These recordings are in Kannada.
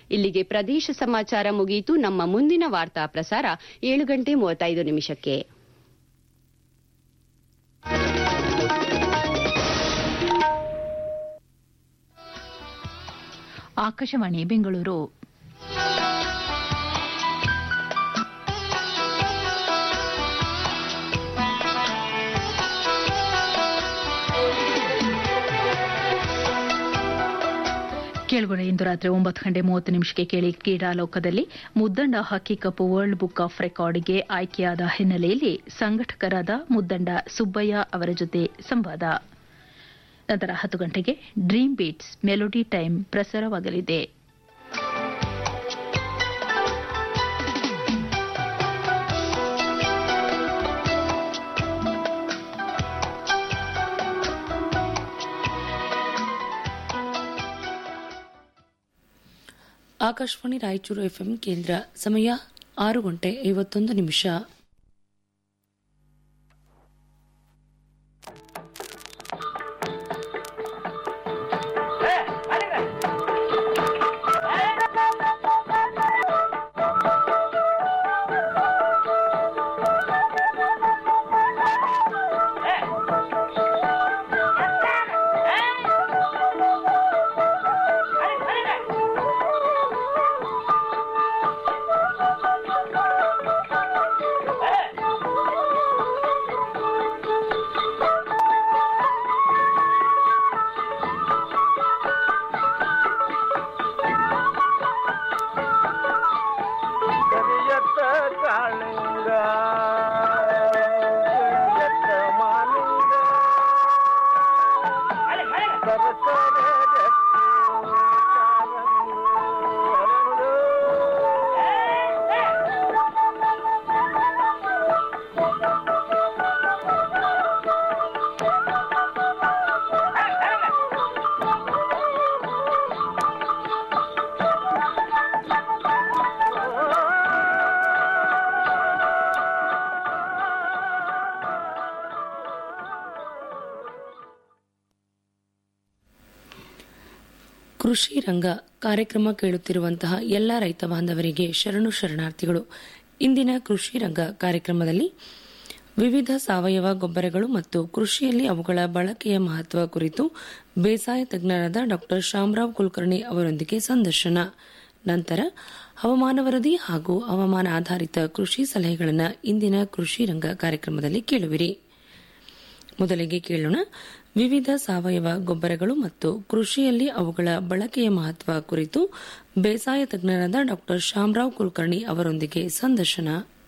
ಇಲ್ಲಿಗೆ ಪ್ರದೇಶ ಸಮಾಚಾರ ಮುಗಿಯಿತು ನಮ್ಮ ಮುಂದಿನ ವಾರ್ತಾ ಪ್ರಸಾರ ಏಳು ಗಂಟೆ ಮೂವತ್ತೈದು ನಿಮಿಷಕ್ಕೆ ಆಕಾಶವಾಣಿ ಬೆಂಗಳೂರು ಕೇಳುಗಡೆ ಇಂದು ರಾತ್ರಿ ಒಂಬತ್ತು ಗಂಟೆ ಮೂವತ್ತು ನಿಮಿಷಕ್ಕೆ ಕೇಳಿ ಕ್ರೀಡಾಲೋಕದಲ್ಲಿ Muddanda hockey cup world book of ರೆಕಾರ್ಡ್ಗೆ ಆಯ್ಕೆಯಾದ ಹಿನ್ನೆಲೆಯಲ್ಲಿ ಸಂಘಟಕರಾದ ಮುದ್ದಂಡ ಸುಬ್ಬಯ್ಯ ಅವರ ಜೊತೆ ಸಂವಾದ ನಂತರ ಹತ್ತು ಗಂಟೆಗೆ ಡ್ರೀಮ್ ಬೀಟ್ಸ್ ಮೆಲೋಡಿ ಟೈಮ್ ಪ್ರಸಾರವಾಗಲಿದೆ ಆಕಾಶವಾಣಿ ರಾಯಚೂರು ಎಫ್ಎಂ ಕೇಂದ್ರ ಸಮಯ ಆರು ಗಂಟೆ ಐವತ್ತೊಂದು ನಿಮಿಷ ಕರಿಯತ್ತ ಕಾಳಿಂಗ ಕರಿಯತ್ತ ಮಾಲಿಂಗ ಸರಸರ ಜಟ್ಟಿ ಕಾಲಂದು ಅರಳು. ಕೃಷಿ ರಂಗ ಕಾರ್ಯಕ್ರಮ ಕೇಳುತ್ತಿರುವಂತಹ ಎಲ್ಲ ರೈತ ಬಾಂಧವರಿಗೆ ಶರಣು ಶರಣಾರ್ಥಿಗಳು ಇಂದಿನ ಕೃಷಿ ರಂಗ ಕಾರ್ಯಕ್ರಮದಲ್ಲಿ ವಿವಿಧ ಸಾವಯವ ಗೊಬ್ಬರಗಳು ಮತ್ತು ಕೃಷಿಯಲ್ಲಿ ಅವುಗಳ ಬಳಕೆಯ ಮಹತ್ವ ಕುರಿತು ಬೇಸಾಯ ತಜ್ಞರಾದ ಡಾ ಶಾಮರಾವ್ ಕುಲಕರ್ಣಿ ಅವರೊಂದಿಗೆ ಸಂದರ್ಶನ ನಂತರ ಹವಾಮಾನ ವರದಿ ಹಾಗೂ ಹವಾಮಾನ ಆಧಾರಿತ ಕೃಷಿ ಸಲಹೆಗಳನ್ನು ಇಂದಿನ ಕೃಷಿ ರಂಗ ಕಾರ್ಯಕ್ರಮದಲ್ಲಿ ಕೇಳುವಿರಿ ಮೊದಲಿಗೆ ಕೇಳೋಣ ವಿವಿಧ ಸಾವಯವ ಗೊಬ್ಬರಗಳು ಮತ್ತು ಕೃಷಿಯಲ್ಲಿ ಅವುಗಳ ಬಳಕೆಯ ಮಹತ್ವ ಕುರಿತು ಬೇಸಾಯ ತಜ್ಞರಾದ ಡಾ ಶಾಮರಾವ್ ಕುಲಕರ್ಣಿ ಅವರೊಂದಿಗೆ ಸಂದರ್ಶನ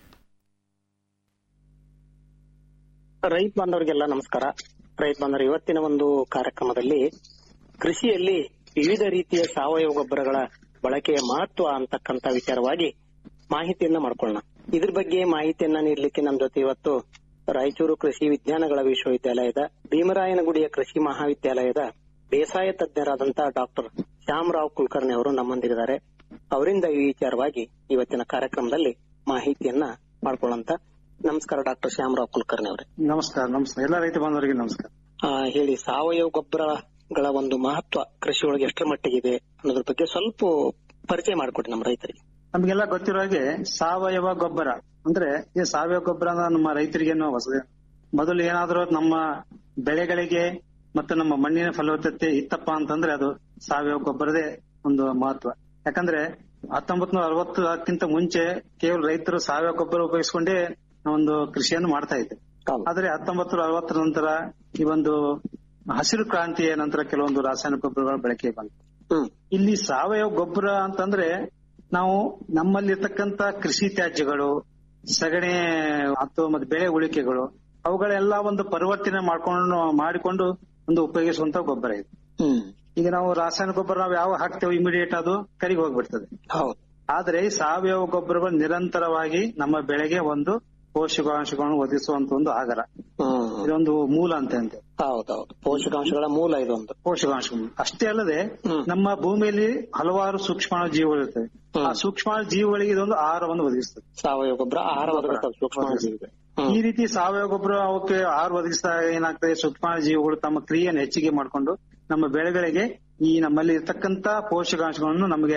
ರೈತ ಬಾಂಧವರಿಗೆಲ್ಲ ನಮಸ್ಕಾರ ರೈತ ಬಾಂಧವರು ಇವತ್ತಿನ ಒಂದು ಕಾರ್ಯಕ್ರಮದಲ್ಲಿ ಕೃಷಿಯಲ್ಲಿ ವಿವಿಧ ರೀತಿಯ ಸಾವಯವ ಗೊಬ್ಬರಗಳ ಬಳಕೆಯ ಮಹತ್ವ ಅಂತಕ್ಕಂತ ವಿಚಾರವಾಗಿ ಮಾಹಿತಿಯನ್ನ ಮಾಡ್ಕೊಳ್ಳೋಣ ಇದ್ರ ಬಗ್ಗೆ ಮಾಹಿತಿಯನ್ನ ನೀಡಲಿಕ್ಕೆ ನಮ್ಮ ಜೊತೆ ಇವತ್ತು ರಾಯಚೂರು ಕೃಷಿ ವಿಜ್ಞಾನಗಳ ವಿಶ್ವವಿದ್ಯಾಲಯದ ಭೀಮರಾಯನಗುಡಿಯ ಕೃಷಿ ಮಹಾವಿದ್ಯಾಲಯದ ಬೇಸಾಯ ತಜ್ಞರಾದಂತ ಡಾಕ್ಟರ್ ಶ್ಯಾಮರಾವ್ ಕುಲಕರ್ಣಿ ಅವರು ನಮ್ಮಂದಿರಿದ್ದಾರೆ ಅವರಿಂದ ಈ ವಿಚಾರವಾಗಿ ಇವತ್ತಿನ ಕಾರ್ಯಕ್ರಮದಲ್ಲಿ ಮಾಹಿತಿಯನ್ನ ಮಾಡ್ಕೊಳ್ಳಂತ ನಮಸ್ಕಾರ ಡಾಕ್ಟರ್ ಶ್ಯಾಮರಾವ್ ಕುಲಕರ್ಣಿ ಅವರೇ ನಮಸ್ಕಾರ ನಮಸ್ಕಾರ ಎಲ್ಲ ರೈತ ಬಾಂಧವರಿಗೆ ನಮಸ್ಕಾರ ಆ, ಹೇಳಿ ಸಾವಯವ ಗೊಬ್ಬರಗಳ ಒಂದು ಮಹತ್ವ ಕೃಷಿ ಒಳಗೆ ಎಷ್ಟರ ಮಟ್ಟಿಗಿದೆ ಅನ್ನೋದ್ರ ಬಗ್ಗೆ ಸ್ವಲ್ಪ ಪರಿಚಯ ಮಾಡಿಕೊಡಿ ನಮ್ಮ ರೈತರಿಗೆ ನಮಗೆಲ್ಲ ಗೊತ್ತಿರೋ ಹಾಗೆ ಸಾವಯವ ಗೊಬ್ಬರ ಅಂದ್ರೆ ಈ ಸಾವಯವ ಗೊಬ್ಬರ ಅಂದ್ರೆ ನಮ್ಮ ರೈತರಿಗೇನು ಹೊಸದೇ ಮೊದಲು ಏನಾದ್ರೂ ನಮ್ಮ ಬೆಳೆಗಳಿಗೆ ಮತ್ತು ನಮ್ಮ ಮಣ್ಣಿನ ಫಲವತ್ತತೆ ಇತ್ತಪ್ಪ ಅಂತಂದ್ರೆ ಅದು ಸಾವಯವ ಗೊಬ್ಬರದೇ ಒಂದು ಮಹತ್ವ ಯಾಕಂದ್ರೆ ಹತ್ತೊಂಬತ್ ನೂರ ಅರವತ್ತಕ್ಕಿಂತ ಮುಂಚೆ ಕೇವಲ ರೈತರು ಸಾವಯವ ಗೊಬ್ಬರ ಉಪಯೋಗಿಸಿಕೊಂಡೇ ಒಂದು ಕೃಷಿಯನ್ನು ಮಾಡ್ತಾ ಇದ್ರು ಹೌದು. ಆದ್ರೆ ಹತ್ತೊಂಬತ್ತು ನೂರ ಅರವತ್ತರ ನಂತರ ಈ ಒಂದು ಹಸಿರು ಕ್ರಾಂತಿಯ ನಂತರ ಕೆಲವೊಂದು ರಾಸಾಯನಿಕ ಗೊಬ್ಬರಗಳ ಬಳಕೆ ಬಂತು ಹ್ಮ್ ಇಲ್ಲಿ ಸಾವಯವ ಗೊಬ್ಬರ ಅಂತಂದ್ರೆ ನಾವು ನಮ್ಮಲ್ಲಿರ್ತಕ್ಕಂತ ಕೃಷಿ ತ್ಯಾಜ್ಯಗಳು ಸಗಣಿ ಅಥವಾ ಮತ್ತೆ ಬೆಳೆ ಉಳಿಕೆಗಳು ಅವುಗಳೆಲ್ಲ ಒಂದು ಪರಿವರ್ತನೆ ಮಾಡ್ಕೊಂಡು ಮಾಡಿಕೊಂಡು ಒಂದು ಉಪಯೋಗಿಸುವಂತ ಗೊಬ್ಬರ ಇದು ಹ್ಮ್ ಈಗ ನಾವು ರಾಸಾಯನಿಕ ಗೊಬ್ಬರ ನಾವು ಯಾವ ಹಾಕ್ತೇವೆ ಇಮಿಡಿಯೇಟ್ ಅದು ಕರಿಗೆ ಹೋಗ್ಬಿಡ್ತದೆ ಹೌದು ಆದ್ರೆ ಈ ಸಾವಯವ ಗೊಬ್ಬರಗಳು ನಿರಂತರವಾಗಿ ನಮ್ಮ ಬೆಳೆಗೆ ಒಂದು ಪೋಷಕಾಂಶಗಳನ್ನು ಒದಗಿಸುವಂತ ಒಂದು ಆಗರ ಹ್ಮ್ ಇದೊಂದು ಮೂಲ ಅಂತ ಅಂತೆ ಹೌದೌದು ಪೋಷಕಾಂಶಗಳ ಮೂಲ ಇದೊಂದು ಪೋಷಕಾಂಶಗಳು ಅಷ್ಟೇ ಅಲ್ಲದೆ ಹ್ಮ್. ನಮ್ಮ ಭೂಮಿಯಲ್ಲಿ ಹಲವಾರು ಸೂಕ್ಷ್ಮಾಣು ಜೀವಿಗಳು ಇರ್ತವೆ ಹ್ಮ್. ಆ ಸೂಕ್ಷ್ಮಾಣು ಜೀವಿಗಳಿಗೆ ಇದೊಂದು ಆಹಾರವನ್ನು ಒದಗಿಸ್ತದೆ ಸಾವಯವ ಗೊಬ್ಬರ ಆಹಾರ ಒದಗಿಸ್ತವೆ ಸೂಕ್ಷ್ಮ ಜೀವಿಗೆ ಈ ರೀತಿ ಸಾವಯವ ಗೊಬ್ಬರ ಅವಕ್ಕೆ ಆಹಾರ ಒದಗಿಸಿದಾಗ ಏನಾಗ್ತದೆ ಸೂಕ್ಷ್ಮಾಣು ಜೀವಿಗಳು ತಮ್ಮ ಕ್ರಿಯೆಯನ್ನು ಹೆಚ್ಚಿಗೆ ಮಾಡಿಕೊಂಡು ನಮ್ಮ ಬೆಳೆಗಳಿಗೆ ಈ ನಮ್ಮಲ್ಲಿ ಇರ್ತಕ್ಕಂತ ಪೋಷಕಾಂಶಗಳನ್ನು ನಮಗೆ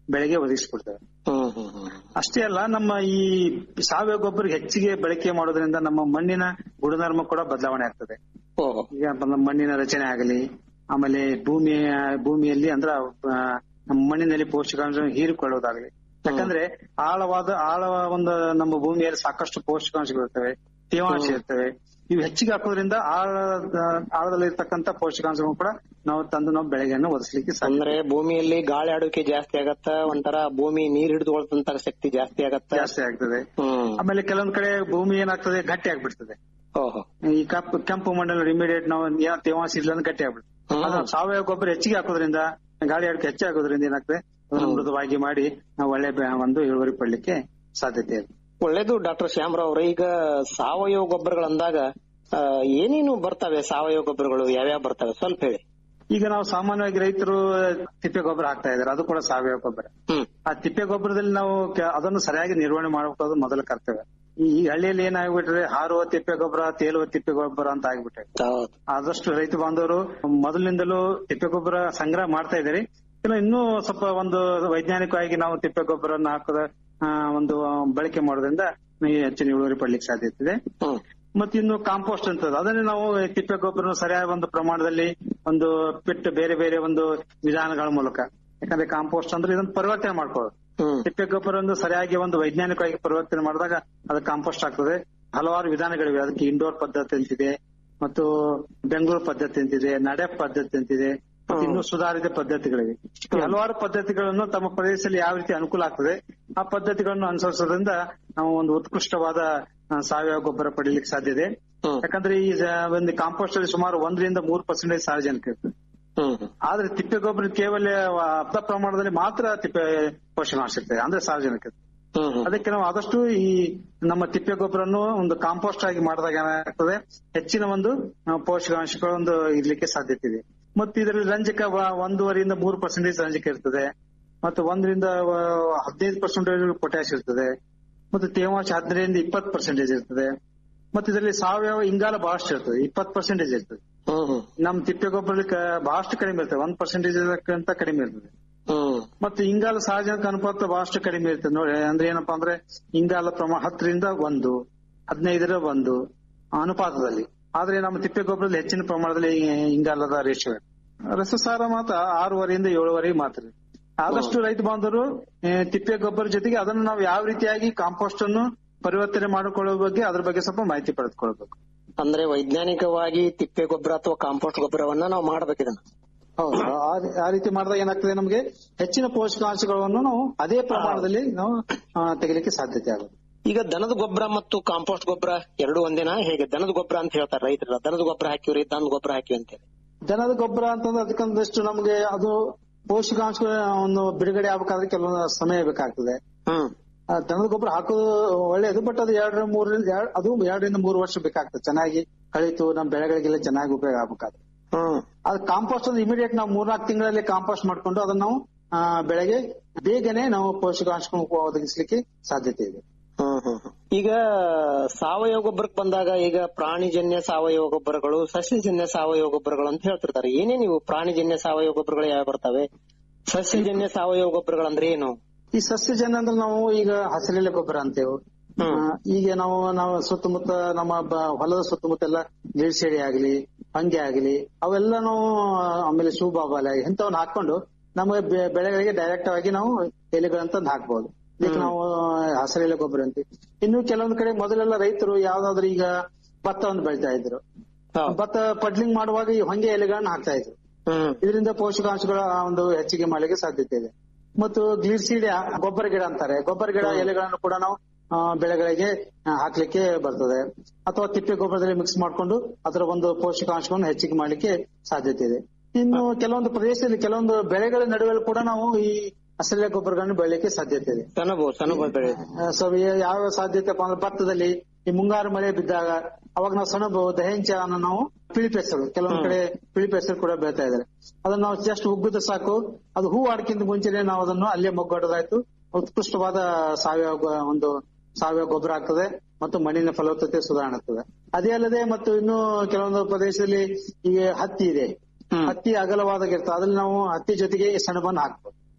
ಬೆಳೆಗೆ ಒದಗಿಸ್ಕೊಡ್ತೇವೆ ಹ್ಮ್ ಹ್ಮ್ ಹ್ಮ್ ಅಷ್ಟೇ ಅಲ್ಲ ನಮ್ಮ ಈ ಸಾವಯವ ಗೊಬ್ಬರ ಹೆಚ್ಚಿಗೆ ಬಳಕೆ ಮಾಡೋದ್ರಿಂದ ನಮ್ಮ ಮಣ್ಣಿನ ಗುಣಧರ್ಮ ಕೂಡ ಬದಲಾವಣೆ ಆಗ್ತದೆ ಓಹೋ ಈಗ ನಮ್ಮ ಮಣ್ಣಿನ ರಚನೆ ಆಗಲಿ ಆಮೇಲೆ ಭೂಮಿಯ ಭೂಮಿಯಲ್ಲಿ ಅಂದ್ರ ಆ, ನಮ್ಮ ಮಣ್ಣಿನಲ್ಲಿ ಪೋಷಕಾಂಶ ಹೀರಿಕೊಳ್ಳೋದಾಗಲಿ ಯಾಕಂದ್ರೆ ಆಳವಾದ ಆಳ ಒಂದು ನಮ್ಮ ಭೂಮಿಯಲ್ಲಿ ಸಾಕಷ್ಟು ಪೋಷಕಾಂಶಗಳು ಇರ್ತವೆ ತೇವಾಂಶ ಇರ್ತವೆ ಇವು ಹೆಚ್ಚಿಗೆ ಹಾಕೋದ್ರಿಂದ ಆಳದ ಆಳದಲ್ಲಿ ಇರ್ತಕ್ಕಂತ ಪೋಷಕಾಂಶಗಳು ಕೂಡ ನಾವು ತಂದು ನಾವು ಬೆಳೆಗಳನ್ನು ಒದಗಿಸ್ಲಿಕ್ಕೆ ಸಾಧ್ಯ ಅಂದ್ರೆ ಭೂಮಿಯಲ್ಲಿ ಗಾಳಿ ಆಡುವಿಕೆ ಜಾಸ್ತಿ ಆಗತ್ತ ಒಂಥರ ಭೂಮಿ ನೀರ್ ಹಿಡಿದುಕೊಳ್ತಂತ ಶಕ್ತಿ ಜಾಸ್ತಿ ಆಗತ್ತ ಜಾಸ್ತಿ ಆಗ್ತದೆ ಹ್ಮ್ ಆಮೇಲೆ ಕೆಲವೊಂದ್ ಕಡೆ ಭೂಮಿ ಏನಾಗ್ತದೆ ಗಟ್ಟಿ ಆಗ್ಬಿಡ್ತದೆ ಓಹೋ ಈ ಕಪ್ಪು ಕೆಂಪು ಮಣ್ಣಲ್ಲಿ ಇಮಿಡಿಯೇಟ್ ನಾವು ಏನೋ ತೇವಾಂಶ ಇಲ್ಲ ಅಂದ್ರೆ ಗಟ್ಟಿ ಆಗ್ಬಿಡ್ತದೆ ಹ್ಮ್. ಅದು ಸಾವಯವ ಗೊಬ್ಬರ ಹೆಚ್ಚಿಗೆ ಹಾಕೋದ್ರಿಂದ ಗಾಳಿ ಆಡಿಕೆ ಹೆಚ್ಚಾಗೋದ್ರಿಂದ ಏನಾಗ್ತದೆ ಅದನ್ನ ಮೃದುವಾಗಿ ಮಾಡಿ ನಾವು ಒಳ್ಳೆ ಬೆ- ಒಂದು ಇಳುವರಿ ಪಡ್ಲಿಕ್ಕೆ ಸಾಧ್ಯತೆ ಇದೆ ಒಳ್ಳೇದು ಡಾಕ್ಟರ್ ಶ್ಯಾಮರಾವ್ ಅವ್ರೆ ಈಗ ಸಾವಯವ ಗೊಬ್ಬರಗಳು ಅಂದಾಗ ಆ, ಏನೇನು ಬರ್ತವೆ ಸಾವಯವ ಗೊಬ್ಬರಗಳು ಯಾವ್ಯಾವ ಬರ್ತವೆ ಸ್ವಲ್ಪ ಹೇಳಿ ಈಗ ನಾವು ಸಾಮಾನ್ಯವಾಗಿ ರೈತರು ತಿಪ್ಪೆ ಗೊಬ್ಬರ ಹಾಕ್ತಾ ಇದ್ದಾರೆ ಅದು ಕೂಡ ಸಾವಯವ ಗೊಬ್ಬರ ಹ್ಮ್ ಆ ತಿಪ್ಪೆ ಗೊಬ್ಬರದಲ್ಲಿ ನಾವು ಕೆ- ಅದನ್ನು ಸರಿಯಾಗಿ ನಿರ್ವಹಣೆ ಮಾಡಬೇಕು ಅದು ಮೊದಲ ಕರ್ತವ್ಯ ಈ ಈ ಹಳ್ಳಿಯಲ್ಲಿ ಏನಾಗ್ಬಿಟ್ರೆ ಹಾರುವ ತಿಪ್ಪೆ ಗೊಬ್ಬರ ತೇಲುವ ತಿಪ್ಪೆ ಗೊಬ್ಬರ ಅಂತ ಆಗ್ಬಿಟ್ಟೆ ಹೌದು ಆದಷ್ಟು ರೈತ ಬಾಂಧವರು ಮೊದಲಿನಿಂದಲೂ ತಿಪ್ಪೆ ಗೊಬ್ಬರ ಸಂಗ್ರಹ ಮಾಡ್ತಾ ಇದ್ದಾರೆ ಇನ್ನು ಇನ್ನೂ ಸ್ವಲ್ಪ ಒಂದು ವೈಜ್ಞಾನಿಕವಾಗಿ ನಾವು ತಿಪ್ಪೆ ಗೊಬ್ಬರನ್ನ ಹಾಕದ ಆ, ಒಂದು ಬಳಕೆ ಮಾಡೋದ್ರಿಂದ ಈ ಹೆಚ್ಚಿನ ಇಳುವರಿ ಪಡ್ಲಿಕ್ಕೆ ಸಾಧ್ಯತೆ ಇದೆ ಹ್ಮ್ ಮತ್ತೆ ಇನ್ನು ಕಾಂಪೋಸ್ಟ್ ಅಂತ ಅದನ್ನೇ ನಾವು ತಿಪ್ಪೆ ಗೊಬ್ಬರ ಸರಿಯಾದ ಒಂದು ಪ್ರಮಾಣದಲ್ಲಿ ಒಂದು ಬಿಟ್ಟು ಬೇರೆ ಬೇರೆ ಒಂದು ವಿಧಾನಗಳ ಮೂಲಕ ಯಾಕಂದ್ರೆ ಕಾಂಪೋಸ್ಟ್ ಅಂದ್ರೆ ಇದನ್ನ ಪರಿವರ್ತನೆ ಮಾಡ್ಕೊಳ್ಳೋದು ಹ್ಮ್ ತಿಪ್ಪೆ ಗೊಬ್ಬರ ಒಂದು ಸರಿಯಾಗಿ ಒಂದು ವೈಜ್ಞಾನಿಕವಾಗಿ ಪರಿವರ್ತನೆ ಮಾಡಿದಾಗ ಅದು ಕಾಂಪೋಸ್ಟ್ ಆಗ್ತದೆ ಹಲವಾರು ವಿಧಾನಗಳಿವೆ ಅದಕ್ಕೆ ಇಂಡೋರ್ ಪದ್ಧತಿ ಅಂತಿದೆ ಮತ್ತು ಬೆಂಗಳೂರು ಪದ್ಧತಿ ಅಂತಿದೆ ನಡೆಪ್ ಪದ್ಧತಿ ಅಂತಿದೆ ಮತ್ತು ಇನ್ನೂ ಸುಧಾರಿತ ಪದ್ಧತಿಗಳಿವೆ ಈ ಹಲವಾರು ಪದ್ಧತಿಗಳನ್ನು ತಮ್ಮ ಪ್ರದೇಶದಲ್ಲಿ ಯಾವ ರೀತಿ ಅನುಕೂಲ ಆಗ್ತದೆ ಆ ಪದ್ಧತಿಗಳನ್ನು ಅನುಸರಿಸೋದ್ರಿಂದ ನಾವು ಒಂದು ಉತ್ಕೃಷ್ಟವಾದ ಆ, ಸಾವಯವ ಗೊಬ್ಬರ ಪಡೀಲಿಕ್ಕೆ ಸಾಧ್ಯ ಇದೆ ಹ್ಮ್. ಯಾಕಂದ್ರೆ ಈ ಜ- ಒಂದು ಕಾಂಪೋಸ್ಟ್ ಅಲ್ಲಿ ಸುಮಾರು ಒಂದರಿಂದ ಮೂರು ಪರ್ಸೆಂಟೇಜ್ ಸಾರ್ವಜನಿಕ ಇರ್ತದೆ ಹ್ಮ್ ಹ್ಮ್ ಆದ್ರೆ ತಿಪ್ಪೆ ಗೊಬ್ಬರ ಕೇವಲ ಅರ್ಧ ಪ್ರಮಾಣದಲ್ಲಿ ಮಾತ್ರ ತಿಪ್ಪೆ ಪೋಷಕಾಂಶ ಇರ್ತದೆ ಅಂದ್ರೆ ಸಾರ್ವಜನಿಕ ಹ್ಮ್ ಹ್ಮ್ ಅದಕ್ಕೆ ನಾವು ಆದಷ್ಟು ಈ ನಮ್ಮ ತಿಪ್ಪೆ ಗೊಬ್ಬರನ್ನು ಒಂದು ಕಾಂಪೋಸ್ಟ್ ಆಗಿ ಮಾಡಿದಾಗ ಏನಾಗ್ತದೆ ಹೆಚ್ಚಿನ ಒಂದು ಆ, ಪೋಷಕಾಂಶಗಳು ಒಂದು ಇರ್ಲಿಕ್ಕೆ ಸಾಧ್ಯತೆ ಇದೆ ಮತ್ತು ಇದರಲ್ಲಿ ರಂಜಕ ವ- ಒಂದೂವರೆಯಿಂದ ಮೂರು ಪರ್ಸೆಂಟೇಜ್ ರಂಜಕ ಇರ್ತದೆ ಮತ್ತು ಒಂದರಿಂದ ಆ, ಹದಿನೈದು ಪರ್ಸೆಂಟೇಜ್ ಪೊಟ್ಯಾಶ್ ಇರ್ತದೆ ಮತ್ತು ತೇವಾಂಶ ಹದಿನೈದರಿಂದ ಇಪ್ಪತ್ತು ಪರ್ಸೆಂಟೇಜ್ ಇರ್ತದೆ ಮತ್ತು ಇದರಲ್ಲಿ ಸಾವಯವ ಇಂಗಾಲ ಬಹಳಷ್ಟು ಇರ್ತದೆ ಇಪ್ಪತ್ತು ಪರ್ಸೆಂಟೇಜ್ ಇರ್ತದೆ ಹ್ಮ್ ಹ್ಮ್ ನಮ್ಮ ತಿಪ್ಪೆ ಗೊಬ್ಬರದಲ್ಲಿ ಕ- ಬಹಳಷ್ಟು ಕಡಿಮೆ ಇರ್ತದೆ ಒಂದ್ ಪರ್ಸೆಂಟೇಜ್ ಅಂತ ಕಡಿಮೆ ಇರ್ತದೆ ಹ್ಮ್ ಮತ್ತು ಇಂಗಾಲ ಸಾರ್ವಜನಿಕ ಅನುಪಾತ ಬಹಳಷ್ಟು ಕಡಿಮೆ ಇರ್ತದೆ ನೋಡಿ ಅಂದ್ರೆ ಏನಪ್ಪಾ ಅಂದ್ರೆ ಇಂಗಾಲ ಪ್ರಮಾಣ ಹತ್ತರಿಂದ ಒಂದು ಹದಿನೈದರ ಒಂದು ಅನುಪಾತದಲ್ಲಿ ಆದ್ರೆ ನಮ್ಮ ತಿಪ್ಪೆ ಗೊಬ್ಬರದಲ್ಲಿ ಹೆಚ್ಚಿನ ಪ್ರಮಾಣದಲ್ಲಿ ಇಂಗಾಲದ ರೇಷಿಯೋ ರಸಸಾರ ಮಾತ್ರ ಆರೂವರೆಯಿಂದ ಏಳುವರೆ ಮಾತ್ರ ಇದೆ. ಆದಷ್ಟು ರೈತ ಬಾಂಧವರು ಆ, ತಿಪ್ಪೆ ಗೊಬ್ಬರ ಜೊತೆಗೆ ಅದನ್ನು ನಾವು ಯಾವ ರೀತಿಯಾಗಿ ಕಾಂಪೋಸ್ಟ್ ಅನ್ನು ಪರಿವರ್ತನೆ ಮಾಡಿಕೊಳ್ಳುವ ಬಗ್ಗೆ ಅದ್ರ ಬಗ್ಗೆ ಸ್ವಲ್ಪ ಮಾಹಿತಿ ಪಡೆದುಕೊಳ್ಬೇಕು ಅಂದ್ರೆ ವೈಜ್ಞಾನಿಕವಾಗಿ ತಿಪ್ಪೆ ಗೊಬ್ಬರ ಅಥವಾ ಕಾಂಪೋಸ್ಟ್ ಗೊಬ್ಬರವನ್ನ ನಾವು ಮಾಡ್ಬೇಕು ಇದನ್ನ ಹೌದು ಆ ರೀ- ಆ ರೀತಿ ಮಾಡಿದಾಗ ಏನಾಗ್ತದೆ ನಮಗೆ ಹೆಚ್ಚಿನ ಪೋಷಕಾಂಶಗಳನ್ನು ನಾವು ಅದೇ ಪ್ರಮಾಣದಲ್ಲಿ ನಾವು ಆ, ತೆಗಿಲಿಕ್ಕೆ ಸಾಧ್ಯತೆ ಆಗುತ್ತೆ ಈಗ ದನದ ಗೊಬ್ಬರ ಮತ್ತು ಕಾಂಪೋಸ್ಟ್ ಗೊಬ್ಬರ ಎರಡು ಒಂದೇನಾ ಹೇಗೆ ದನದ ಗೊಬ್ಬರ ಅಂತ ಹೇಳ್ತಾರೆ ರೈತರೆಲ್ಲ ದನದ ಗೊಬ್ಬರ ಹಾಕಿವ್ರಿ ದನದ ಗೊಬ್ಬರ ಹಾಕಿವಿ ಅಂತೇಳಿ ದನದ ಗೊಬ್ಬರ ಅಂತಂದ್ರೆ ಅದಕ್ಕೊಂದಷ್ಟು ನಮಗೆ ಅದು ಪೋಷಕಾಂಶ ಒಂದು ಬಿಡುಗಡೆ ಆಗ್ಬೇಕಾದ್ರೆ ಕೆಲವೊಂದು ಸಮಯ ಬೇಕಾಗ್ತದೆ ಹ್ಮ್ ಆ, ದನದ ಗೊಬ್ಬರ ಹಾಕೋದು ಒಳ್ಳೇದು ಬಟ್ ಅದು ಎರಡರಿಂದ ಮೂರರಿಂದ ಎರಡ್- ಅದು ಎರಡರಿಂದ ಮೂರು ವರ್ಷ ಬೇಕಾಗ್ತದೆ ಚೆನ್ನಾಗಿ ಕಳಿತು ನಮ್ಮ ಬೆಳೆಗಳಿಗೆಲ್ಲ ಚೆನ್ನಾಗಿ ಉಪಯೋಗ ಆಗ್ಬೇಕಾದ್ರೆ ಹ್ಮ್ ಅದು ಕಾಂಪೋಸ್ಟ್ ಅಂದ್ರೆ ಇಮಿಡಿಯೇಟ್ ನಾವು ಮೂರ್ನಾಲ್ಕು ತಿಂಗಳಲ್ಲಿ ಕಾಂಪೋಸ್ಟ್ ಮಾಡ್ಕೊಂಡು ಅದನ್ನ ನಾವು ಆ, ಬೆಳೆಗೆ ಬೇಗನೆ ನಾವು ಪೋಷಕಾಂಶಗಳನ್ನು ಒದಗಿಸ್ಲಿಕ್ಕೆ ಸಾಧ್ಯತೆ ಇದೆ ಹ್ಮ್ ಹ್ಮ್ ಹ್ಮ್. ಈಗ ಸಾವಯವ ಗೊಬ್ಬರಕ್ಕೆ ಬಂದಾಗ ಈಗ ಪ್ರಾಣಿಜನ್ಯ ಸಾವಯವ ಗೊಬ್ಬರಗಳು ಸಸ್ಯಜನ್ಯ ಸಾವಯವ ಗೊಬ್ಬರಗಳು ಅಂತ ಹೇಳ್ತಿರ್ತಾರೆ ಏನೇ ನೀವು ಪ್ರಾಣಿಜನ್ಯ ಸಾವಯವ ಗೊಬ್ಬರಗಳು ಯಾವ ಬರ್ತವೆ ಸಸ್ಯಜನ್ಯ ಸಾವಯವ ಗೊಬ್ಬರಗಳು ಅಂದ್ರೆ ಏನು ಈ ಸಸ್ಯಜನ್ಯ ಅಂದ್ರೆ ನಾವು ಈಗ ಹಸಿರೆಲೆ ಗೊಬ್ಬರ ಅಂತೇವೆ ಹ್ಮ್. ಆ, ಈಗ ನಾವು ನಾವು ಸುತ್ತಮುತ್ತ ನಮ್ಮ ಬ- ಹೊಲದ ಸುತ್ತಮುತ್ತ ಎಲ್ಲ ಗಿಳಿಸೆಡಿ ಆಗ್ಲಿ ಹಂಗೆ ಆಗ್ಲಿ ಅವೆಲ್ಲ ನಾವು ಆಮೇಲೆ ಶೂಬಾಬಾಲೆ ಆಗ್ಲಿ ಇಂಥವನ್ನ ಹಾಕೊಂಡು ನಮ್ಮ ಬೆ- ಬೆಳೆಗಳಿಗೆ ಡೈರೆಕ್ಟ್ ಆಗಿ ನಾವು ಎಲೆಗಳಂತಂದು ಹಾಕ್ಬಹುದು ಇದಕ್ಕೆ ನಾವು ಹಸಿರೆಲೆ ಗೊಬ್ಬರ ಅಂತೀವಿ ಇನ್ನು ಕೆಲವೊಂದು ಕಡೆ ಮೊದಲೆಲ್ಲ ರೈತರು ಯಾವ್ದಾದ್ರು ಈಗ ಭತ್ತವನ್ನು ಬೆಳಿತಾ ಇದ್ರು ಹೌದು. ಭತ್ತ ಪಡ್ಲಿಂಗ್ ಮಾಡುವಾಗ ಈ ಹೊಂಗೆ ಎಲೆಗಳನ್ನ ಹಾಕ್ತಾ ಇದ್ರು ಹ್ಮ್ ಇದರಿಂದ ಪೋಷಕಾಂಶಗಳ ಒಂದು ಹೆಚ್ಚಿಗೆ ಮಾಡಲಿಕ್ಕೆ ಸಾಧ್ಯತೆ ಇದೆ ಮತ್ತು ಗ್ಲಿರ್ಸೀಡ್ ಗೊಬ್ಬರ ಗಿಡ ಅಂತಾರೆ ಗೊಬ್ಬರ ಗಿಡ ಎಲೆಗಳನ್ನು ಕೂಡ ನಾವು ಆ, ಬೆಳೆಗಳಿಗೆ ಆ, ಹಾಕ್ಲಿಕ್ಕೆ ಬರ್ತದೆ ಅಥವಾ ತಿಪ್ಪೆ ಗೊಬ್ಬರದಲ್ಲಿ ಮಿಕ್ಸ್ ಮಾಡ್ಕೊಂಡು ಅದರ ಒಂದು ಪೋಷಕಾಂಶವನ್ನು ಹೆಚ್ಚಿಗೆ ಮಾಡಲಿಕ್ಕೆ ಸಾಧ್ಯತೆ ಇದೆ ಇನ್ನು ಕೆಲವೊಂದು ಪ್ರದೇಶದಲ್ಲಿ ಕೆಲವೊಂದು ಬೆಳೆಗಳ ನಡುವೆ ಕೂಡ ನಾವು ಈ ಹಸಿರೆಲೆ ಗೊಬ್ಬರಗಳನ್ನು ಬೆಳಲಿಕ್ಕೆ ಸಾಧ್ಯತೆ ಇದೆ ಸೆಣಬು ಸೆಣಬು ಬೆಳೆ ಆ, ಸೊ ಈ- ಯಾವ ಸಾಧ್ಯತೆ ಅಂದ್ರೆ ಭತ್ತದಲ್ಲಿ ಈ ಮುಂಗಾರು ಮಳೆ ಬಿದ್ದಾಗ ಅವಾಗ ನಾವು ಸೆಣಬು ದಹೆಂಚ ಅನ್ನು ನಾವು ಪಿಳಿಪೆಸರು ಕೆಲವೊಂದ್ ಕಡೆ ಪಿಳಿಪೆಸರು ಕೂಡ ಬೆಳಿತಾ ಇದ್ದಾರೆ ಅದನ್ನ ನಾವು ಜಸ್ಟ್ ಉಗ್ಗಿದ್ರೆ ಸಾಕು ಅದು ಹೂ ಆಡಕ್ಕಿಂತ ಮುಂಚೆನೆ ನಾವು ಅದನ್ನು ಅಲ್ಲೇ ಮೊಗ್ಗೊಡೋದಾಯ್ತು ಉತ್ಕೃಷ್ಟವಾದ ಸಾವಯವ ಗೊ- ಒಂದು ಸಾವಯವ ಗೊಬ್ಬರ ಆಗ್ತದೆ ಮತ್ತು ಮಣ್ಣಿನ ಫಲವತ್ತತೆ ಸುಧಾರಣೆ ಆಗ್ತದೆ ಅದೇ ಅಲ್ಲದೆ ಮತ್ತು ಇನ್ನು ಕೆಲವೊಂದು ಪ್ರದೇಶದಲ್ಲಿ ಈಗ ಹತ್ತಿ ಇದೆ ಹತ್ತಿ ಅಗಲವಾದಾಗ ಇರ್ತದೆ ಅದ್ರಲ್ಲಿ ನಾವು ಹತ್ತಿ ಜೊತೆಗೆ ಈ ಸೆಣಬನ್ನು ಹಾಕ್ಬೋದು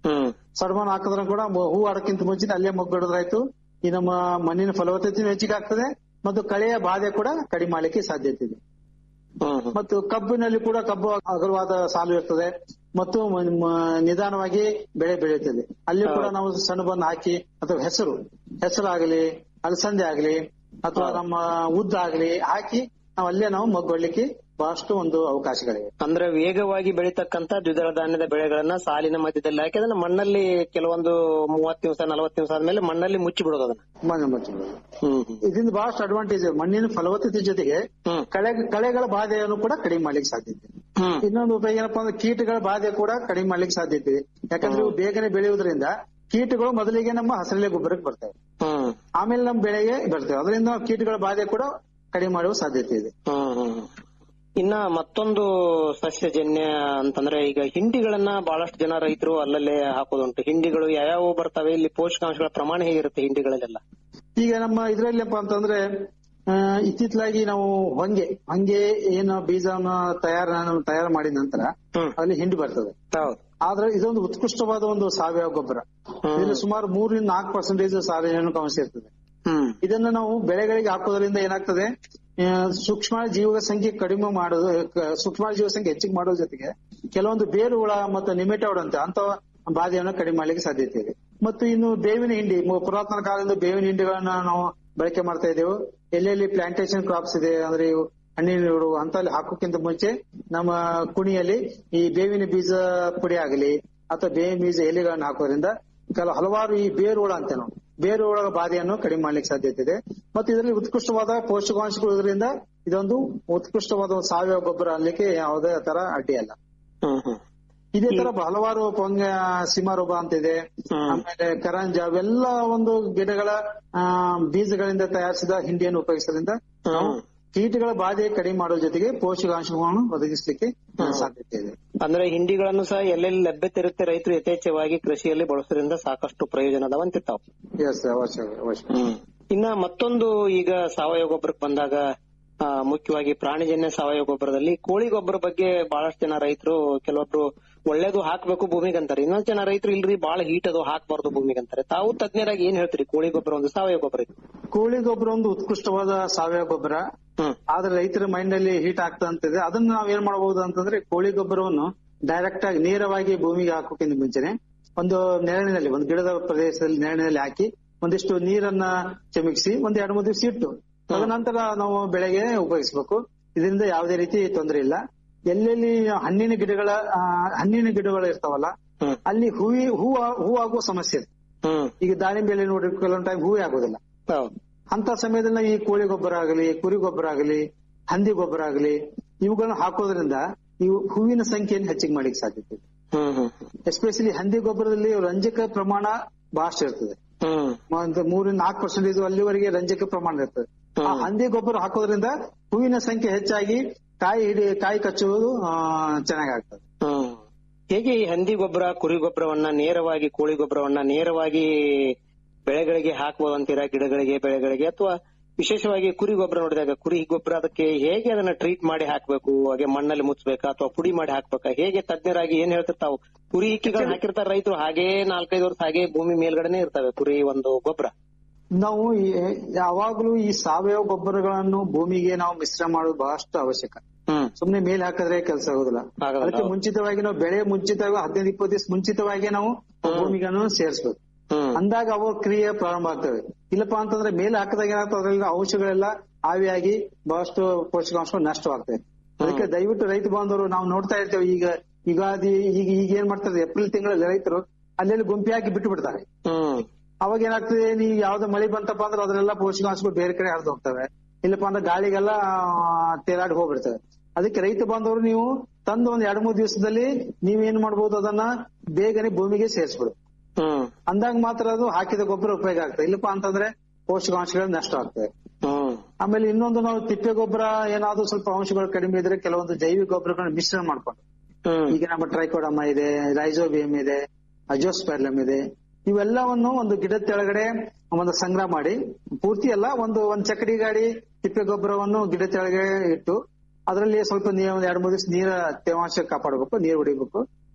ಹ್ಮ್ ಸಡ್ಮಾನ್ ಹಾಕಿದ್ರೆ ಕೂಡ ಮ- ಹೂ ಆಡಕ್ಕಿಂತ ಮುಂಚೆ ಅಲ್ಲೇ ಮೊಗ್ಗಿಡೋದ್ರಾಯ್ತು ಈ ನಮ್ಮ ಮಣ್ಣಿನ ಫಲವತ್ತತೆ ಹೆಚ್ಚಿಗೆ ಆಗ್ತದೆ ಮತ್ತು ಕಳೆಯ ಬಾಧೆ ಕೂಡ ಕಡಿಮೆ ಮಾಡ್ಲಿಕ್ಕೆ ಸಾಧ್ಯತೆ ಇದೆ ಹ್ಮ್ ಹ್ಮ್ ಮತ್ತು ಕಬ್ಬಿನಲ್ಲಿ ಕೂಡ ಕಬ್ಬು ಅಗಲವಾದ ಸಾಲು ಇರ್ತದೆ ಮತ್ತು ಮ- ಮ- ನಿಧಾನವಾಗಿ ಬೆಳೆ ಬೆಳೆಯುತ್ತದೆ ಅಲ್ಲಿ ಕೂಡ ನಾವು ಸಣ್ಣ ಬಣ್ಣ ಹಾಕಿ ಅಥವಾ ಹೆಸರು ಹೆಸರು ಆಗಲಿ ಅಲಸಂದೆ ಆಗಲಿ ಅಥವಾ ನಮ್ಮ ಉದ್ದ ಆಗಲಿ ಹಾಕಿ ನಾವು ಅಲ್ಲೇ ನಾವು ಮಗ್ಗೊಳ್ಳಿಕ್ಕೆ ಬಹಳಷ್ಟು ಒಂದು ಅವಕಾಶಗಳಿವೆ ಅಂದ್ರೆ ವೇಗವಾಗಿ ಬೆಳೀತಕ್ಕಂತ ದ್ವಿದಳ ಧಾನ್ಯದ ಬೆಳೆಗಳನ್ನ ಸಾಲಿನ ಮಧ್ಯದಲ್ಲಿ ಹಾಕಿ ಅದನ್ನ ಮಣ್ಣಲ್ಲಿ ಕೆಲವೊಂದು ಮೂವತ್ತು ದಿವಸ ನಲವತ್ತು ದಿವಸ ಆದ್ಮೇಲೆ ಮಣ್ಣಲ್ಲಿ ಮುಚ್ಚಿ ಬಿಡೋದು ಅದನ್ನ ಮಣ್ಣು ಮುಚ್ಚಬಹುದು ಹ್ಮ್ ಹ್ಮ್ ಇದರಿಂದ ಬಹಳಷ್ಟು ಅಡ್ವಾಂಟೇಜ್ ಮಣ್ಣಿನ ಫಲವತ್ತತೆ ಜೊತೆಗೆ ಹ್ಮ್ ಕಳೆ ಕಳೆಗಳ ಬಾಧೆಯನ್ನು ಕೂಡ ಕಡಿಮೆ ಮಾಡ್ಲಿಕ್ಕೆ ಸಾಧ್ಯತೆ ಇದೆ ಹ್ಮ್ ಇನ್ನೊಂದು ಉಪಯೋಗ ಏನಪ್ಪಾ ಅಂದ್ರೆ ಕೀಟಗಳ ಬಾಧೆ ಕೂಡ ಕಡಿಮೆ ಮಾಡ್ಲಿಕ್ಕೆ ಸಾಧ್ಯತೆ ಇದೆ ಯಾಕಂದ್ರೆ ಇವು ಬೇಗನೆ ಬೆಳೆಯುವುದರಿಂದ ಕೀಟಗಳು ಮೊದಲಿಗೆ ನಮ್ಮ ಹಸಿರೆಲೆ ಗೊಬ್ಬರಕ್ಕೆ ಬರ್ತವೆ ಹ್ಮ್ ಆಮೇಲೆ ನಮ್ಮ ಬೆಳೆಗೆ ಬರ್ತವೆ ಅದರಿಂದ ಕೀಟಗಳ ಬಾಧೆ ಕೂಡ ಕಡಿಮೆ ಮಾಡುವ ಸಾಧ್ಯತೆ ಇದೆ ಹ್ಮ್ ಹ್ಮ್ ಇನ್ನ ಮತ್ತೊಂದು ಸಸ್ಯಜನ್ಯ ಅಂತಂದ್ರೆ ಈಗ ಹಿಂಡಿಗಳನ್ನ ಬಹಳಷ್ಟು ಜನ ರೈತರು ಅಲ್ಲಲ್ಲೇ ಹಾಕೋದುಂಟು ಹಿಂಡಿಗಳು ಯಾವ್ಯಾವ ಬರ್ತವೆ ಇಲ್ಲಿ ಪೋಷಕಾಂಶಗಳ ಪ್ರಮಾಣ ಹೇಗಿರುತ್ತೆ ಹಿಂಡಿಗಳಲ್ಲೆಲ್ಲ ಈಗ ನಮ್ಮ ಇದ್ರಲ್ಲಪ್ಪ ಅಂತಂದ್ರೆ ಆ, ಇತ್ತಿತ್ತಲಾಗಿ ನಾವು ಹೊಂಗೆ ಹೊಂಗೆ ಏನು ಬೀಜವನ್ನ ತಯಾರ ತಯಾರು ಮಾಡಿದ ನಂತರ ಹ್ಮ್ ಅಲ್ಲಿ ಹಿಂಡಿ ಬರ್ತದೆ ಹೌದು ಆದ್ರೆ ಇದೊಂದು ಉತ್ಕೃಷ್ಟವಾದ ಒಂದು ಸಾವಯವ ಗೊಬ್ಬರ ಇದರಲ್ಲಿ ಸುಮಾರು ಮೂರರಿಂದ ನಾಲ್ಕು ಪರ್ಸೆಂಟೇಜ್ ಸಾರಜನಕ ಅಂಶ ಇರ್ತದೆ ಹ್ಮ್ ಇದನ್ನ ನಾವು ಬೆಳೆಗಳಿಗೆ ಹಾಕೋದ್ರಿಂದ ಏನಾಗ್ತದೆ ಆ, ಸೂಕ್ಷ್ಮ ಜೀವ ಸಂಖ್ಯೆ ಕಡಿಮೆ ಮಾಡೋದು ಕ- ಸೂಕ್ಷ್ಮ ಜೀವ ಸಂಖ್ಯೆ ಹೆಚ್ಚಿಗೆ ಮಾಡೋದ್ರ ಜೊತೆಗೆ ಕೆಲವೊಂದು ಬೇರು ಹುಳ ಮತ್ತು ನಿಮೆಟೋಡ್ ಅಂತ ಅಂತ ಬಾಧೆಯನ್ನು ಕಡಿಮೆ ಮಾಡ್ಲಿಕ್ಕೆ ಸಾಧ್ಯತೆ ಇದೆ ಮತ್ತು ಇನ್ನು ಬೇವಿನ ಹಿಂಡಿ ಮು- ಪುರಾತನ ಕಾಲದಿಂದ ಬೇವಿನ ಹಿಂಡಿಗಳನ್ನ ನಾವು ಬಳಕೆ ಮಾಡ್ತಾ ಇದ್ದೇವೆ ಎಲ್ಲೆಲ್ಲಿ ಪ್ಲಾಂಟೇಶನ್ ಕ್ರಾಪ್ಸ್ ಇದೆ ಅಂದ್ರೆ ಇವು ಹಣ್ಣಿನ ಗಿಡಗಳು ಅಂತಲ್ಲಿ ಹಾಕೋಕ್ಕಿಂತ ಮುಂಚೆ ನಮ್ಮ ಕುಣಿಯಲ್ಲಿ ಈ ಬೇವಿನ ಬೀಜ ಪುಡಿ ಆಗಲಿ ಅಥವಾ ಬೇವಿನ ಬೀಜ ಎಲೆಗಳನ್ನ ಹಾಕೋದ್ರಿಂದ ಕೆಲವು ಹಲವಾರು ಈ ಬೇರು ಹುಳ ಅಂತ ನಾವು ಬೇರು ಹುಳ ಬಾಧೆಯನ್ನು ಕಡಿಮೆ ಮಾಡ್ಲಿಕ್ಕೆ ಸಾಧ್ಯತೆ ಇದೆ ಮತ್ತು ಇದರಲ್ಲಿ ಉತ್ಕೃಷ್ಟವಾದ ಪೋಷಕಾಂಶಗಳು ಇರೋದ್ರಿಂದ ಇದೊಂದು ಉತ್ಕೃಷ್ಟವಾದ ಒಂದು ಸಾವಯವ ಗೊಬ್ಬರ ಅನ್ಲಿಕ್ಕೆ ಯಾವುದೇ ತರ ಅಡ್ಡಿ ಅಲ್ಲ ಹ್ಮ್ ಹ್ಮ್ ಇದೇ ತರ ಹಲವಾರು ಪೊಂಗ ಸಿಮಾರೋಗ ಅಂತ ಇದೆ ಹ್ಮ್. ಆಮೇಲೆ ಕರಂಜ ಅವೆಲ್ಲ ಒಂದು ಗಿಡಗಳ ಆ, ಬೀಜಗಳಿಂದ ತಯಾರಿಸಿದ ಹಿಂಡಿಯನ್ನು ಉಪಯೋಗಿಸೋದ್ರಿಂದ ನಾವು ಹ್ಮ್. ಕೀಟಗಳ ಬಾಧೆ ಕಡಿಮೆ ಮಾಡೋ ಜೊತೆಗೆ ಪೋಷಕಾಂಶಗಳನ್ನು ಒದಗಿಸಲಿಕ್ಕೆ ಸಾಧ್ಯತೆ ಇದೆ ಅಂದ್ರೆ ಹಿಂಡಿಗಳನ್ನು ಸಹ ಎಲ್ಲೆಲ್ಲಿ ಲಭ್ಯತೆ ಇರುತ್ತೆ ರೈತರು ಯಥೇಚ್ಛವಾಗಿ ಕೃಷಿಯಲ್ಲಿ ಬಳಸೋದ್ರಿಂದ ಸಾಕಷ್ಟು ಪ್ರಯೋಜನ ಅದಾವಂತಿರ್ತಾವ ಎಸ್ ಅವಶ್ಯ ಅವಶ್ಯ ಇನ್ನ ಮತ್ತೊಂದು ಈಗ ಸಾವಯವ ಗೊಬ್ಬರಕ್ಕೆ ಬಂದಾಗ ಆ, ಮುಖ್ಯವಾಗಿ ಪ್ರಾಣಿಜನ್ಯ ಸಾವಯವ ಗೊಬ್ಬರದಲ್ಲಿ ಕೋಳಿ ಗೊಬ್ಬರ ಬಗ್ಗೆ ಬಹಳಷ್ಟು ಜನ ರೈತರು ಕೆಲವೊಬ್ರು ಒಳ್ಳೇದು ಹಾಕ್ಬೇಕು ಭೂಮಿಗೆ ಅಂತಾರೆ ಇನ್ನೊಂದ್ ಜನ ರೈತರು ಇಲ್ರಿ ಬಹಳ ಹೀಟ್ ಅದು ಹಾಕ್ಬಾರ್ದು ಭೂಮಿಗೆ ಅಂತಾರೆ ತಾವು ತಜ್ಞರಾಗಿ ಏನ್ ಹೇಳ್ತೀರಿ ಕೋಳಿ ಗೊಬ್ಬರ ಒಂದು ಸಾವಯವ ಗೊಬ್ಬರ ಇದು ಕೋಳಿ ಗೊಬ್ಬರ ಒಂದು ಉತ್ಕೃಷ್ಟವಾದ ಸಾವಯವ ಗೊಬ್ಬರ ಹ್ಮ್ ಆದ್ರೆ ರೈತರ ಮೈಂಡ್ ಅಲ್ಲಿ ಹೀಟ್ ಆಗ್ತಾ ಅಂತಿದೆ ಅದನ್ನ ನಾವ್ ಏನ್ ಮಾಡಬಹುದು ಅಂತಂದ್ರೆ ಕೋಳಿ ಗೊಬ್ಬರವನ್ನು ಡೈರೆಕ್ಟ್ ಆಗಿ ನೇರವಾಗಿ ಭೂಮಿಗೆ ಹಾಕೋಕ್ಕಿಂತ ಮುಂಚೆನೆ ಒಂದು ನೆರಳಿನಲ್ಲಿ ಒಂದು ಗಿಡದ ಪ್ರದೇಶದಲ್ಲಿ ನೆರಳಿನಲ್ಲಿ ಹಾಕಿ ಒಂದಿಷ್ಟು ನೀರನ್ನ ಚಿಮುಕಿಸಿ ಒಂದ್ ಎರಡು ಮೂರು ದಿವಸ ಇಟ್ಟು ತದನಂತರ ನಾವು ಬೆಳೆಗೆ ಉಪಯೋಗಿಸಬೇಕು ಇದರಿಂದ ಯಾವುದೇ ರೀತಿ ತೊಂದರೆ ಇಲ್ಲ ಎಲ್ಲೆಲ್ಲಿ ಹಣ್ಣಿನ ಗಿಡಗಳ ಆ, ಹಣ್ಣಿನ ಗಿಡಗಳು ಇರ್ತಾವಲ್ಲ ಹ್ಮ್. ಅಲ್ಲಿ ಹೂವಿ ಹೂ ಹೂ ಆಗುವ ಸಮಸ್ಯೆ ಇದೆ ಹ್ಮ್ ಈಗ ದಾಳಿಂಬೆಯಲ್ಲಿ ನೋಡಿ ಕೆಲವೊಂದು ಟೈಮ್ ಹೂವೇ ಆಗೋದಿಲ್ಲ ಹೌದು ಅಂತ ಸಮಯದಲ್ಲಿ ಈ ಕೋಳಿ ಗೊಬ್ಬರ ಆಗಲಿ ಕುರಿ ಗೊಬ್ಬರ ಆಗಲಿ ಹಂದಿ ಗೊಬ್ಬರ ಆಗಲಿ ಇವುಗಳನ್ನ ಹಾಕೋದ್ರಿಂದ ಇವು ಹೂವಿನ ಸಂಖ್ಯೆಯನ್ನು ಹೆಚ್ಚಿಗೆ ಮಾಡ್ಲಿಕ್ಕೆ ಸಾಧ್ಯತೆ ಇದೆ ಹ್ಮ್ ಹ್ಮ್ ಎಸ್ಪೆಷಲಿ ಹಂದಿ ಗೊಬ್ಬರದಲ್ಲಿ ರಂಜಕ ಪ್ರಮಾಣ ಬಹಳಷ್ಟು ಇರ್ತದೆ ಹ್ಮ್ ಒಂದು ಮೂರಿಂದ ನಾಲ್ಕು ಪರ್ಸೆಂಟೇಜ್ ಅಲ್ಲಿವರೆಗೆ ರಂಜಕ ಪ್ರಮಾಣ ಇರ್ತದೆ ಆ ಹಂದಿ ಗೊಬ್ಬರ ಹಾಕೋದ್ರಿಂದ ಹೂವಿನ ಸಂಖ್ಯೆ ಹೆಚ್ಚಾಗಿ ಕಾಯಿ ಹಿಡಿ ಕಾಯಿ ಕಚ್ಚುವುದು ಆ, ಚೆನ್ನಾಗಾಗ್ತದೆ ಹ್ಮ್ ಹೇಗೆ ಈ ಹಂದಿ ಗೊಬ್ಬರ ಕುರಿ ಗೊಬ್ಬರವನ್ನ ನೇರವಾಗಿ ಕೋಳಿ ಗೊಬ್ಬರವನ್ನ ನೇರವಾಗಿ ಬೆಳೆಗಳಿಗೆ ಹಾಕಬಹುದು ಅಂತೀರಾ ಗಿಡಗಳಿಗೆ ಬೆಳೆಗಳಿಗೆ ಅಥವಾ ವಿಶೇಷವಾಗಿ ಕುರಿ ಗೊಬ್ಬರ ನೋಡಿದಾಗ ಕುರಿ ಗೊಬ್ಬರ ಅದಕ್ಕೆ ಹೇಗೆ ಅದನ್ನ ಟ್ರೀಟ್ ಮಾಡಿ ಹಾಕ್ಬೇಕು ಹಾಗೆ ಮಣ್ಣಲ್ಲಿ ಮುಚ್ಚಬೇಕಾ ಅಥವಾ ಪುಡಿ ಮಾಡಿ ಹಾಕ್ಬೇಕಾ ಹೇಗೆ ತಜ್ಞರಾಗಿ ಏನ್ ಹೇಳ್ತಿರ್ತಾವ ಕುರಿ ಇಕ್ಕಿಗಳನ್ನ ಹಾಕಿರ್ತಾರ ರೈತರು ಹಾಗೇ ನಾಲ್ಕೈದು ವರ್ಷ ಹಾಗೆ ಭೂಮಿ ಮೇಲ್ಗಡೆನೆ ಇರ್ತವೆ ಕುರಿ ಒಂದು ಗೊಬ್ಬರ ನಾವು ಈ- ಯಾವಾಗ್ಲೂ ಈ ಸಾವಯವ ಗೊಬ್ಬರಗಳನ್ನು ಭೂಮಿಗೆ ನಾವು ಮಿಶ್ರ ಮಾಡೋದು ಬಹಳಷ್ಟು ಅವಶ್ಯಕ ಹ್ಮ್ ಸುಮ್ನೆ ಮೇಲೆ ಹಾಕಿದ್ರೆ ಕೆಲಸ ಆಗೋದಿಲ್ಲ ಆಗೋದಿಲ್ಲ. ಅದಕ್ಕೆ ಮುಂಚಿತವಾಗಿ ನಾವು ಬೆಳೆ ಮುಂಚಿತವಾಗಿ ಹದಿನೈದು ಇಪ್ಪತ್ತು ದಿವಸ ಮುಂಚಿತವಾಗಿ ನಾವು ಭೂಮಿಗನ್ನು ಸೇರಿಸಬೇಕು ಹ್ಮ್ ಅಂದಾಗ ಅವು ಕ್ರಿಯೆ ಪ್ರಾರಂಭ ಆಗ್ತವೆ ಇಲ್ಲಪ್ಪ ಅಂತಂದ್ರೆ ಮೇಲೆ ಹಾಕಿದಾಗ ಏನಾಗ್ತದೆ ಅದ್ರಲ್ಲಿ ಅಂಶಗಳೆಲ್ಲ ಆವಿಯಾಗಿ ಬಹಳಷ್ಟು ಪೋಷಕಾಂಶಗಳು ನಷ್ಟವಾಗ್ತವೆ ಅದಕ್ಕೆ ದಯವಿಟ್ಟು ರೈತ ಬಾಂಧವರು ನಾವು ನೋಡ್ತಾ ಇರ್ತೇವೆ ಈಗ ಯುಗಾದಿ ಈಗ ಈಗ ಏನ್ ಮಾಡ್ತಾರೆ ಏಪ್ರಿಲ್ ತಿಂಗಳಲ್ಲಿ ರೈತರು ಅಲ್ಲೆಲ್ಲಿ ಗುಂಪಿ ಹಾಕಿ ಬಿಟ್ಟು ಬಿಡ್ತಾರೆ ಹ್ಮ್ ಅವಾಗ ಏನಾಗ್ತದೆ ನೀವು ಯಾವ್ದು ಮಳೆ ಬಂತಪ್ಪ ಅಂದ್ರೆ ಅದರೆಲ್ಲ ಪೋಷಕಾಂಶಗಳು ಬೇರೆ ಕಡೆ ಹರಿದು ಹೋಗ್ತವೆ ಇಲ್ಲಪ್ಪ ಅಂದ್ರೆ ಗಾಳಿಗೆಲ್ಲ ಆ, ತೇಲಾಡಿ ಹೋಗ್ಬಿಡ್ತವೆ ಅದಕ್ಕೆ ರೈತ ಬಾಂಧವರು ನೀವು ತಂದು ಒಂದ್ ಎರಡ್ ಮೂರ್ ದಿವಸದಲ್ಲಿ ನೀವೇನ್ ಮಾಡ್ಬೋದು ಅದನ್ನ ಬೇಗನೆ ಭೂಮಿಗೆ ಸೇರಿಸ್ಬಿಡು ಹ್ಮ್ ಅಂದಾಗ ಮಾತ್ರ ಅದು ಹಾಕಿದ ಗೊಬ್ಬರ ಉಪಯೋಗ ಆಗ್ತದೆ ಇಲ್ಲಪ್ಪ ಅಂತಂದ್ರೆ ಪೋಷಕಾಂಶಗಳು ನಷ್ಟ ಆಗ್ತವೆ ಹ್ಮ್ ಆಮೇಲೆ ಇನ್ನೊಂದು ನಾವು ತಿಪ್ಪೆ ಗೊಬ್ಬರ ಏನಾದ್ರು ಸ್ವಲ್ಪ ಅಂಶಗಳು ಕಡಿಮೆ ಇದ್ರೆ ಕೆಲವೊಂದು ಜೈವಿಕ ಗೊಬ್ಬರಗಳನ್ನ ಮಿಶ್ರಣ ಮಾಡ್ಕೊಂಡು ಹ್ಮ್ ಈಗ ನಮ್ಮ ಟ್ರೈಕೋಡಮ ಇದೆ ರೈಸೋಬಿಯಂ ಇದೆ ಅಜೋಸ್ಪೆರ್ಲಮ್ ಇದೆ ಇವೆಲ್ಲವನ್ನು ಒಂದು ಗಿಡದ ಕೆಳಗಡೆ ಒಂದು ಸಂಗ್ರಹ ಮಾಡಿ ಪೂರ್ತಿ ಅಲ್ಲ ಒಂದು ಒಂದ್ ಚಕಡಿ ಗಾಡಿ ತಿಪ್ಪೆ ಗೊಬ್ಬರವನ್ನು ಗಿಡ ಕೆಳಗೆ ಇಟ್ಟು ಅದರಲ್ಲಿ ಸ್ವಲ್ಪ ನೀರು ಒಂದ್ ಎರಡ್ ಮೂರು ದಿವಸ ನೀರ ತೇವಾಂಶ ಕಾಪಾಡಬೇಕು ನೀರು ಹೊಡಿಬೇಕು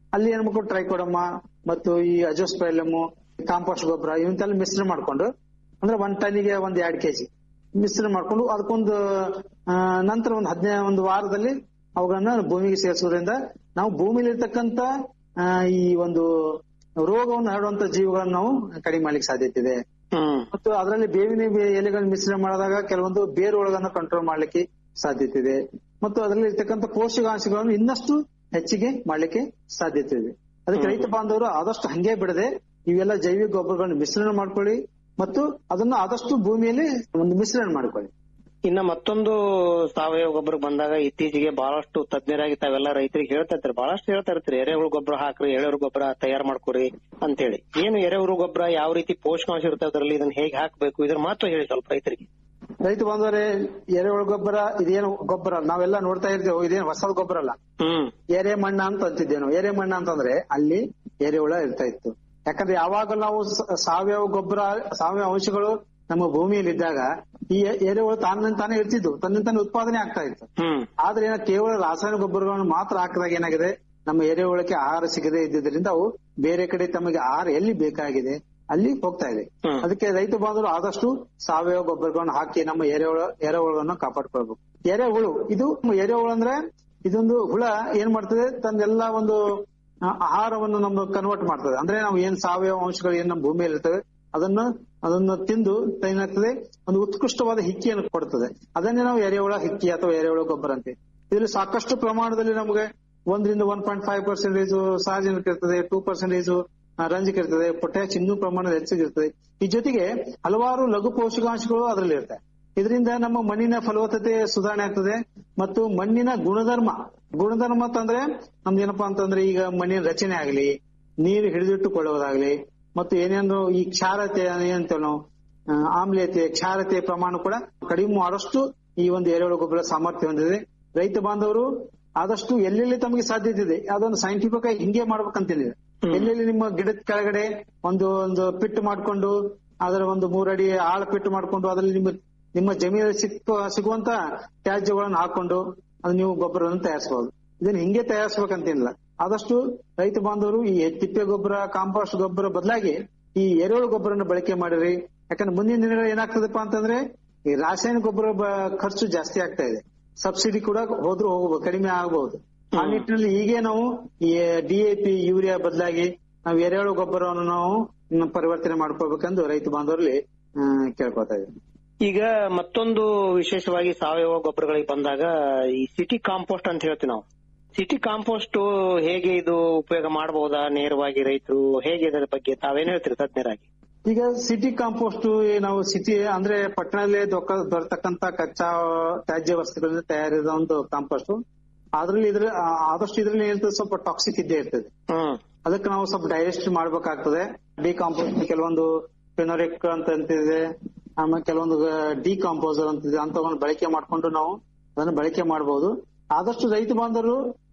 ಅಲ್ಲಿ ಏನ್ ಮಾಡ್ಕೊಂಡು ಟ್ರೈಕೋಡಮ್ಮ ಮತ್ತು ಈ ಅಜೋಸ್ಪೈಲಮ್ ಕಾಂಪೋಸ್ಟ್ ಗೊಬ್ಬರ ಇವಂತೆಲ್ಲ ಮಿಶ್ರಣ ಮಾಡ್ಕೊಂಡು ಅಂದ್ರೆ ಒಂದ್ ಟನ್ನಿಗೆ ಒಂದ್ ಎರಡ್ ಕೆಜಿ ಮಿಶ್ರಣ ಮಾಡ್ಕೊಂಡು ಅದಕ್ಕೊಂದು ಆ, ನಂತರ ಒಂದು ಹದಿನೈದು ಒಂದು ವಾರದಲ್ಲಿ ಅವುಗಳನ್ನ ಭೂಮಿಗೆ ಸೇರಿಸೋದ್ರಿಂದ ನಾವು ಭೂಮಿಲಿ ಇರ್ತಕ್ಕಂತ ಆ, ಈ ಒಂದು ರೋಗವನ್ನು ಹರಡುವಂತ ಜೀವಿಗಳನ್ನ ನಾವು ಕಡಿಮೆ ಮಾಡ್ಲಿಕ್ಕೆ ಸಾಧ್ಯತೆ ಇದೆ ಹ್ಮ್ ಮತ್ತು ಅದರಲ್ಲಿ ಬೇವಿನ ಬೆ- ಎಲೆಗಳನ್ನ ಮಿಶ್ರಣ ಮಾಡಿದಾಗ ಕೆಲವೊಂದು ಬೇರುಗಳನ್ನ ಕಂಟ್ರೋಲ್ ಮಾಡ್ಲಿಕ್ಕೆ ಸಾಧ್ಯತೆ ಇದೆ ಮತ್ತು ಅದರಲ್ಲಿ ಇರ್ತಕ್ಕಂಥ ಪೋಷಕಾಂಶಗಳನ್ನು ಇನ್ನಷ್ಟು ಹೆಚ್ಚಿಗೆ ಮಾಡ್ಲಿಕ್ಕೆ ಸಾಧ್ಯತೆ ಇದೆ ಅದಕ್ಕೆ ರೈತ ಬಾಂಧವರು ಆದಷ್ಟು ಹಂಗೆ ಬಿಡದೆ ಇವೆಲ್ಲ ಜೈವಿಕ ಗೊಬ್ಬರಗಳನ್ನ ಮಿಶ್ರಣ ಮಾಡ್ಕೊಳ್ಳಿ ಮತ್ತು ಅದನ್ನ ಆದಷ್ಟು ಭೂಮಿಯಲ್ಲಿ ಒಂದು ಮಿಶ್ರಣ ಮಾಡ್ಕೊಳ್ಳಿ ಇನ್ನ ಮತ್ತೊಂದು ಸಾವಯವ ಗೊಬ್ಬರ ಬಂದಾಗ ಇತ್ತೀಚೆಗೆ ಬಹಳಷ್ಟು ತಜ್ಞರಾಗಿ ತಾವೆಲ್ಲ ರೈತರಿಗೆ ಹೇಳ್ತಾ ಇರ್ತಾರೆ ಬಹಳಷ್ಟು ಹೇಳ್ತಾ ಇರ್ತಾರೆ ಎರೆಹುಳು ಗೊಬ್ಬರ ಹಾಕ್ರಿ ಎರೆಹುಳು ಗೊಬ್ಬರ ತಯಾರು ಮಾಡ್ಕೊರಿ ಅಂತೇಳಿ ಏನು ಎರೆಹುಳು ಗೊಬ್ಬರ ಯಾವ ರೀತಿ ಪೋಷಕಾಂಶ ಇರುತ್ತೆ ಅದರಲ್ಲಿ ಇದನ್ನ ಹೇಗೆ ಹಾಕ್ಬೇಕು ಇದ್ರ ಮಹತ್ವ ಹೇಳಿ ಸ್ವಲ್ಪ ರೈತರಿಗೆ ರೈತ ಬಾಂಧವರೇ ಎರೆಹುಳು ಗೊಬ್ಬರ ಇದೇನು ಗೊಬ್ಬರ ಅಲ್ಲ. ನಾವೆಲ್ಲ ನೋಡ್ತಾ ಇರ್ತೇವೆ ಇದೇನು ಹೊಸದ ಗೊಬ್ಬರ ಅಲ್ಲ ಹ್ಮ್ ಎರೆ ಮಣ್ಣ ಅಂತ ಅಂತಿದ್ದೇವೆ ನಾವು ಎರೆ ಮಣ್ಣ ಅಂತಂದ್ರೆ ಅಲ್ಲಿ ಎರೆಹುಳ ಇರ್ತಾ ಇತ್ತು ಯಾಕಂದ್ರೆ ಯಾವಾಗ ನಾವು ಸ- ಸಾವಯವ ಗೊಬ್ಬರ ಸಾವಯವ ಅಂಶಗಳು ನಮ್ಮ ಭೂಮಿಯಲ್ಲಿ ಇದ್ದಾಗ ಈ ಎರೆಹುಳು ತಾನ ತಾನೇ ಇರ್ತಿದ್ವು ತನ್ನ ತಾನೇ ಉತ್ಪಾದನೆ ಆಗ್ತಾ ಇತ್ತು ಹ್ಮ್ ಆದ್ರೆ ಏನ ಕೇವಲ ರಾಸಾಯನಿಕ ಗೊಬ್ಬರಗಳನ್ನು ಮಾತ್ರ ಹಾಕಿದಾಗ ಏನಾಗಿದೆ ನಮ್ಮ ಎರೆಹುಳಕ್ಕೆ ಆಹಾರ ಸಿಗದೆ ಇದ್ದಿದ್ರಿಂದ ಅವು ಬೇರೆ ಕಡೆ ತಮಗೆ ಆಹಾರ ಎಲ್ಲಿ ಬೇಕಾಗಿದೆ ಅಲ್ಲಿ ಹೋಗ್ತಾ ಇದೆ ಹ್ಮ್. ಅದಕ್ಕೆ ರೈತ ಬಾಂಧವರು ಆದಷ್ಟು ಸಾವಯವ ಗೊಬ್ಬರಗಳನ್ನು ಹಾಕಿ ನಮ್ಮ ಎರೆಹುಳ ಎರೆಹುಳವನ್ನು ಕಾಪಾಡ್ಕೊಳ್ಬೇಕು ಎರೆಹುಳು ಇದು ಎರೆಹುಳು ಅಂದ್ರೆ ಇದೊಂದು ಹುಳ ಏನ್ ಮಾಡ್ತದೆ ತನ್ನೆಲ್ಲ ಒಂದು ಆ, ಆಹಾರವನ್ನು ನಮ್ಮ ಕನ್ವರ್ಟ್ ಮಾಡ್ತದೆ ಅಂದ್ರೆ ನಾವು ಏನ್ ಸಾವಯವ ಅಂಶಗಳು ಏನ್ ನಮ್ಮ ಭೂಮಿಯಲ್ಲಿ ಇರ್ತವೆ ಅದನ್ನ ಅದನ್ನ ತಿಂದು ಏನಾಗ್ತದೆ ಒಂದು ಉತ್ಕೃಷ್ಟವಾದ ಹಿಕ್ಕಿಯನ್ನು ಕೊಡ್ತದೆ ಅದನ್ನೇ ನಾವು ಎರೆಹುಳ ಹಿಕ್ಕಿ ಅಥವಾ ಎರೆಹುಳ ಗೊಬ್ಬರ ಅಂತೀವಿ ಇದರಲ್ಲಿ ಸಾಕಷ್ಟು ಪ್ರಮಾಣದಲ್ಲಿ ನಮಗೆ ಒಂದರಿಂದ ಒನ್ ಪಾಯಿಂಟ್ ಫೈವ್ ಪರ್ಸೆಂಟೇಜ್ ಸಾರ್ವಜನಿಕ ಇರ್ತದೆ ಟೂ ಪರ್ಸೆಂಟೇಜ್ ರಂಜಕ ಇರ್ತದೆ ಪೊಟ್ಯಾಶ್ ಇನ್ನೂ ಪ್ರಮಾಣ ಹೆಚ್ಚಿಗಿರ್ತದೆ ಈ ಜೊತೆಗೆ ಹಲವಾರು ಲಘು ಪೋಷಕಾಂಶಗಳು ಅದರಲ್ಲಿ ಇರ್ತವೆ ಇದರಿಂದ ನಮ್ಮ ಮಣ್ಣಿನ ಫಲವತ್ತತೆ ಸುಧಾರಣೆ ಆಗ್ತದೆ ಮತ್ತು ಮಣ್ಣಿನ ಗುಣಧರ್ಮ ಗುಣಧರ್ಮ ಅಂತಂದ್ರೆ ನಮ್ದು ಏನಪ್ಪಾ ಅಂತಂದ್ರೆ ಈಗ ಮಣ್ಣಿನ ರಚನೆ ಆಗಲಿ ನೀರು ಹಿಡಿದಿಟ್ಟುಕೊಳ್ಳುವುದಾಗ್ಲಿ ಮತ್ತು ಏನೇನು ಈ ಕ್ಷಾರತೆ ಏನಂತೇವೆ ನಾವು ಆ, ಆಮ್ಲೀಯತೆ ಕ್ಷಾರತೆ ಪ್ರಮಾಣ ಕೂಡ ಕಡಿಮೆ ಮಾಡಷ್ಟು ಈ ಒಂದು ಎರೆಹುಳು ಗೊಬ್ಬರ ಸಾಮರ್ಥ್ಯ ಹೊಂದಿದೆ ರೈತ ಬಾಂಧವರು ಆದಷ್ಟು ಎಲ್ಲೆಲ್ಲಿ ತಮಗೆ ಸಾಧ್ಯತೆ ಇದೆ ಅದನ್ನು ಸೈಂಟಿಫಿಕ್ ಆಗಿ ಹಿಂಗೆ ಮಾಡ್ಬೇಕಂತೇನಿದೆ ಎಲ್ಲೆಲ್ಲಿ ನಿಮ್ಮ ಗಿಡದ ಕೆಳಗಡೆ ಒಂದು ಒಂದು ಪಿಟ್ ಮಾಡ್ಕೊಂಡು ಅದರ ಒಂದು ಮೂರಡಿ ಆಳ ಪಿಟ್ ಮಾಡ್ಕೊಂಡು ಅದರಲ್ಲಿ ನಿಮ್ಮ ನಿಮ್ಮ ಜಮೀನಲ್ಲಿ ಸಿಕ್ಕ ಸಿಗುವಂತ ತ್ಯಾಜ್ಯಗಳನ್ನು ಹಾಕೊಂಡು ಅದು ನೀವು ಗೊಬ್ಬರವನ್ನು ತಯಾರಿಸಬಹುದು ಇದನ್ನ ಹಿಂಗೆ ತಯಾರಿಸ್ಬೇಕಂತೇನಿಲ್ಲ ಆದಷ್ಟು ರೈತ ಬಾಂಧವರು ಈ ತಿಪ್ಪೆ ಗೊಬ್ಬರ ಕಾಂಪೋಸ್ಟ್ ಗೊಬ್ಬರ ಬದಲಾಗಿ ಈ ಎರೆಹುಳು ಗೊಬ್ಬರನ ಬಳಕೆ ಮಾಡಿರಿ ಯಾಕಂದ್ರೆ ಮುಂದಿನ ದಿನಗಳು ಏನಾಗ್ತದಪ್ಪ ಅಂತಂದ್ರೆ ಈ ರಾಸಾಯನಿಕ ಗೊಬ್ಬರ ಬ- ಖರ್ಚು ಜಾಸ್ತಿ ಆಗ್ತಾ ಇದೆ ಸಬ್ಸಿಡಿ ಕೂಡ ಹೋದ್ರೂ ಹೋಗಬಹುದು ಕಡಿಮೆ ಆಗಬಹುದು ಆ ನಿಟ್ಟಿನಲ್ಲಿ ಹೀಗೆ ನಾವು ಈ ಡಿಎಪಿ ಯೂರಿಯಾ ಬದಲಾಗಿ ನಾವು ಎರೆಹುಳು ಗೊಬ್ಬರವನ್ನು ನಾವು ಮ್, ಪರಿವರ್ತನೆ ಮಾಡ್ಕೋಬೇಕೆಂದು ರೈತ ಬಾಂಧವರಲ್ಲಿ ಆ, ಕೇಳ್ಕೊತಾ ಇದ್ದೀವಿ ಈಗ ಮತ್ತೊಂದು ವಿಶೇಷವಾಗಿ ಸಾವಯವ ಗೊಬ್ಬರಗಳಿಗೆ ಬಂದಾಗ ಈ ಸಿಟಿ ಕಾಂಪೋಸ್ಟ್ ಅಂತ ಹೇಳ್ತೀವಿ ನಾವು ಸಿಟಿ ಕಾಂಪೋಸ್ಟ್ ಹೇಗೆ ಇದು ಉಪಯೋಗ ಮಾಡಬಹುದಾ ನೇರವಾಗಿ ರೈತರು ಹೇಗೆ ಇದರ ಬಗ್ಗೆ ತಾವೇನ್ ಹೇಳ್ತೀರಿ ತಜ್ಞರಾಗಿ ಈಗ ಸಿಟಿ ಕಾಂಪೋಸ್ಟ್ ನಾವು ಸಿಟಿ ಅಂದ್ರೆ ಪಟ್ಟಣದಲ್ಲಿ ದೊಕ್ಕ- ದೊರೆತಕ್ಕಂತ ಕಚ್ಚಾ ತ್ಯಾಜ್ಯ ವಸ್ತುಗಳಿಂದ ತಯಾರಿಸಿದ ಒಂದು ಕಾಂಪೋಸ್ಟ್ ಅದ್ರಲ್ಲಿ ಇದ್ರ ಆ- ಆದಷ್ಟು ಇದ್ರಲ್ಲಿ ಏನಿರ್ತದೆ ಸ್ವಲ್ಪ ಟಾಕ್ಸಿಕ್ ಇದ್ದೇ ಇರ್ತದೆ ಹ್ಮ್ ಅದಕ್ಕೆ ನಾವು ಸ್ವಲ್ಪ ಡೈಜೆಸ್ಟ್ ಮಾಡ್ಬೇಕಾಗ್ತದೆ ಡಿಕಾಂಪೋಸ್ ಕೆಲವೊಂದು ಫೆನೋರಿಕ್ ಅಂತ ಅಂತಿದೆ ಆಮೇಲೆ ಕೆಲವೊಂದು ಡಿಕಾಂಪೋಸರ್ ಅಂತಿದೆ ಅಂತವನ್ನು ಬಳಕೆ ಮಾಡ್ಕೊಂಡು ನಾವು ಅದನ್ನು ಬಳಕೆ ಮಾಡಬಹುದು ಆದಷ್ಟು ರೈತ ಬಾಂಧವರು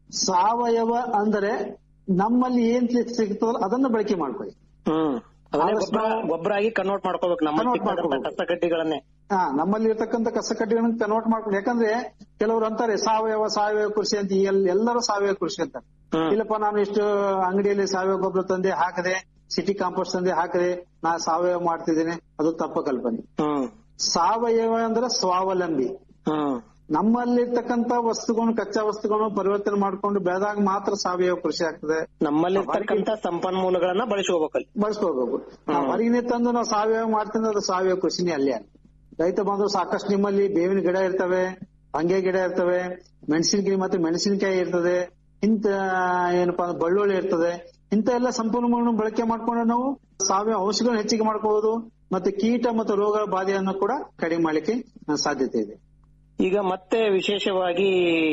ಸಾವಯವ ಅಂದರೆ ನಮ್ಮಲ್ಲಿ ಏನ್ ಸಿಗ್ತದಲ್ಲ ಅದನ್ನ ಬಳಕೆ ಮಾಡ್ಕೊಳ್ಳಿ ಹ್ಮ್ ಅದನ್ನೇ ಆದಷ್ಟು ಗೊಬ್ಬರ ನಾವು- ಗೊಬ್ಬರ ಆಗಿ ಕನ್ವರ್ಟ್ ಮಾಡ್ಕೋಬೇಕು ನಮ್ಮ Convert ಸಿಕ್ಕಾದಂತ ಮಾಡ್ಕೋಬೇಕು. ಕಸಕಡ್ಡಿಗಳನ್ನೇ ಹಾ ನಮ್ಮಲ್ಲಿ ಇರ್ತಕ್ಕಂಥ ಕಸಕಡ್ಡಿಗಳನ್ನು ಕನ್ವರ್ಟ್ ಮಾಡ್ಕೊಂಡು ಯಾಕಂದ್ರೆ ಕೆಲವರು ಅಂತಾರೆ ಸಾವಯವ ಸಾವಯವ ಕೃಷಿ ಅಂತ ಎಲ್- ಎಲ್ಲರೂ ಸಾವಯವ ಕೃಷಿ ಅಂತಾರೆ ಹ್ಮ್. ಇಲ್ಲಪ್ಪ ನಾನು ಇಷ್ಟು ಅಂಗಡಿಯಲ್ಲಿ ಸಾವಯವ ಗೊಬ್ಬರ ತಂದೆ ಹಾಕದೆ ಸಿಟಿ ಕಾಂಪೋಸ್ಟ್ ತಂದೆ ಹಾಕದೆ ನಾ ಸಾವಯವ ಮಾಡ್ತಿದ್ದೇನೆ ಅದು ತಪ್ಪ ಕಲ್ಪನೆ ಹ್ಮ್ ಸಾವಯವ ಅಂದ್ರೆ ಸ್ವಾವಲಂಬಿ ಹ್ಮ್ ನಮ್ಮಲ್ಲಿರ್ತಕ್ಕಂಥ ವಸ್ತುಗಳನ್ನು ಕಚ್ಚಾ ವಸ್ತುಗಳನ್ನು ಪರಿವರ್ತನೆ ಮಾಡ್ಕೊಂಡು ಬೆಳೆದಾಗ ಮಾತ್ರ ಸಾವಯವ ಕೃಷಿ ಆಗ್ತದೆ ನಮ್ಮಲ್ಲಿರ್ತಕ್ಕಂತ ಸಂಪನ್ಮೂಲಗಳನ್ನ ಬಳಸ್ಕೋಬೇಕಲ್ಲಿ ಬಳಸ್ಕೋಬೇಕು ನಾವು ಹೊರಗಿನ ತಂದು ನಾವು ಸಾವಯವ ಮಾಡ್ತೀನಿ ಅದು ಸಾವಯವ ಕೃಷಿನೇ ಅಲ್ಲೇ ಅಲ್ಲ ರೈತ ಬಾಂಧವರು ಸಾಕಷ್ಟು ನಿಮ್ಮಲ್ಲಿ ಬೇವಿನ ಗಿಡ ಇರ್ತವೆ ಹಂಗೆ ಗಿಡ ಇರ್ತವೆ ಮೆಣಸಿನಕಾಯಿ ಮತ್ತೆ ಮೆಣಸಿನಕಾಯಿ ಇರ್ತದೆ ಇಂತ ಏನಪ್ಪಾ ಅಂದ್ರೆ ಬಳ್ಳುಳ್ಳಿ ಇರ್ತದೆ ಇಂತ ಎಲ್ಲ ಸಂಪನ್ಮೂಲಗಳನ್ನು ಬಳಕೆ ಮಾಡ್ಕೊಂಡು ನಾವು ಸಾವಯವ ಔಷಧಿಗಳನ್ನು ಹೆಚ್ಚಿಗೆ ಮಾಡ್ಕೋಬಹುದು ಮತ್ತೆ ಕೀಟ ಮತ್ತು ರೋಗ ಬಾಧೆಯನ್ನು ಕೂಡ ಕಡಿಮೆ ಮಾಡ್ಲಿಕ್ಕೆ ಸಾಧ್ಯತೆ ಇದೆ ಈಗ ಮತ್ತೆ ವಿಶೇಷವಾಗಿ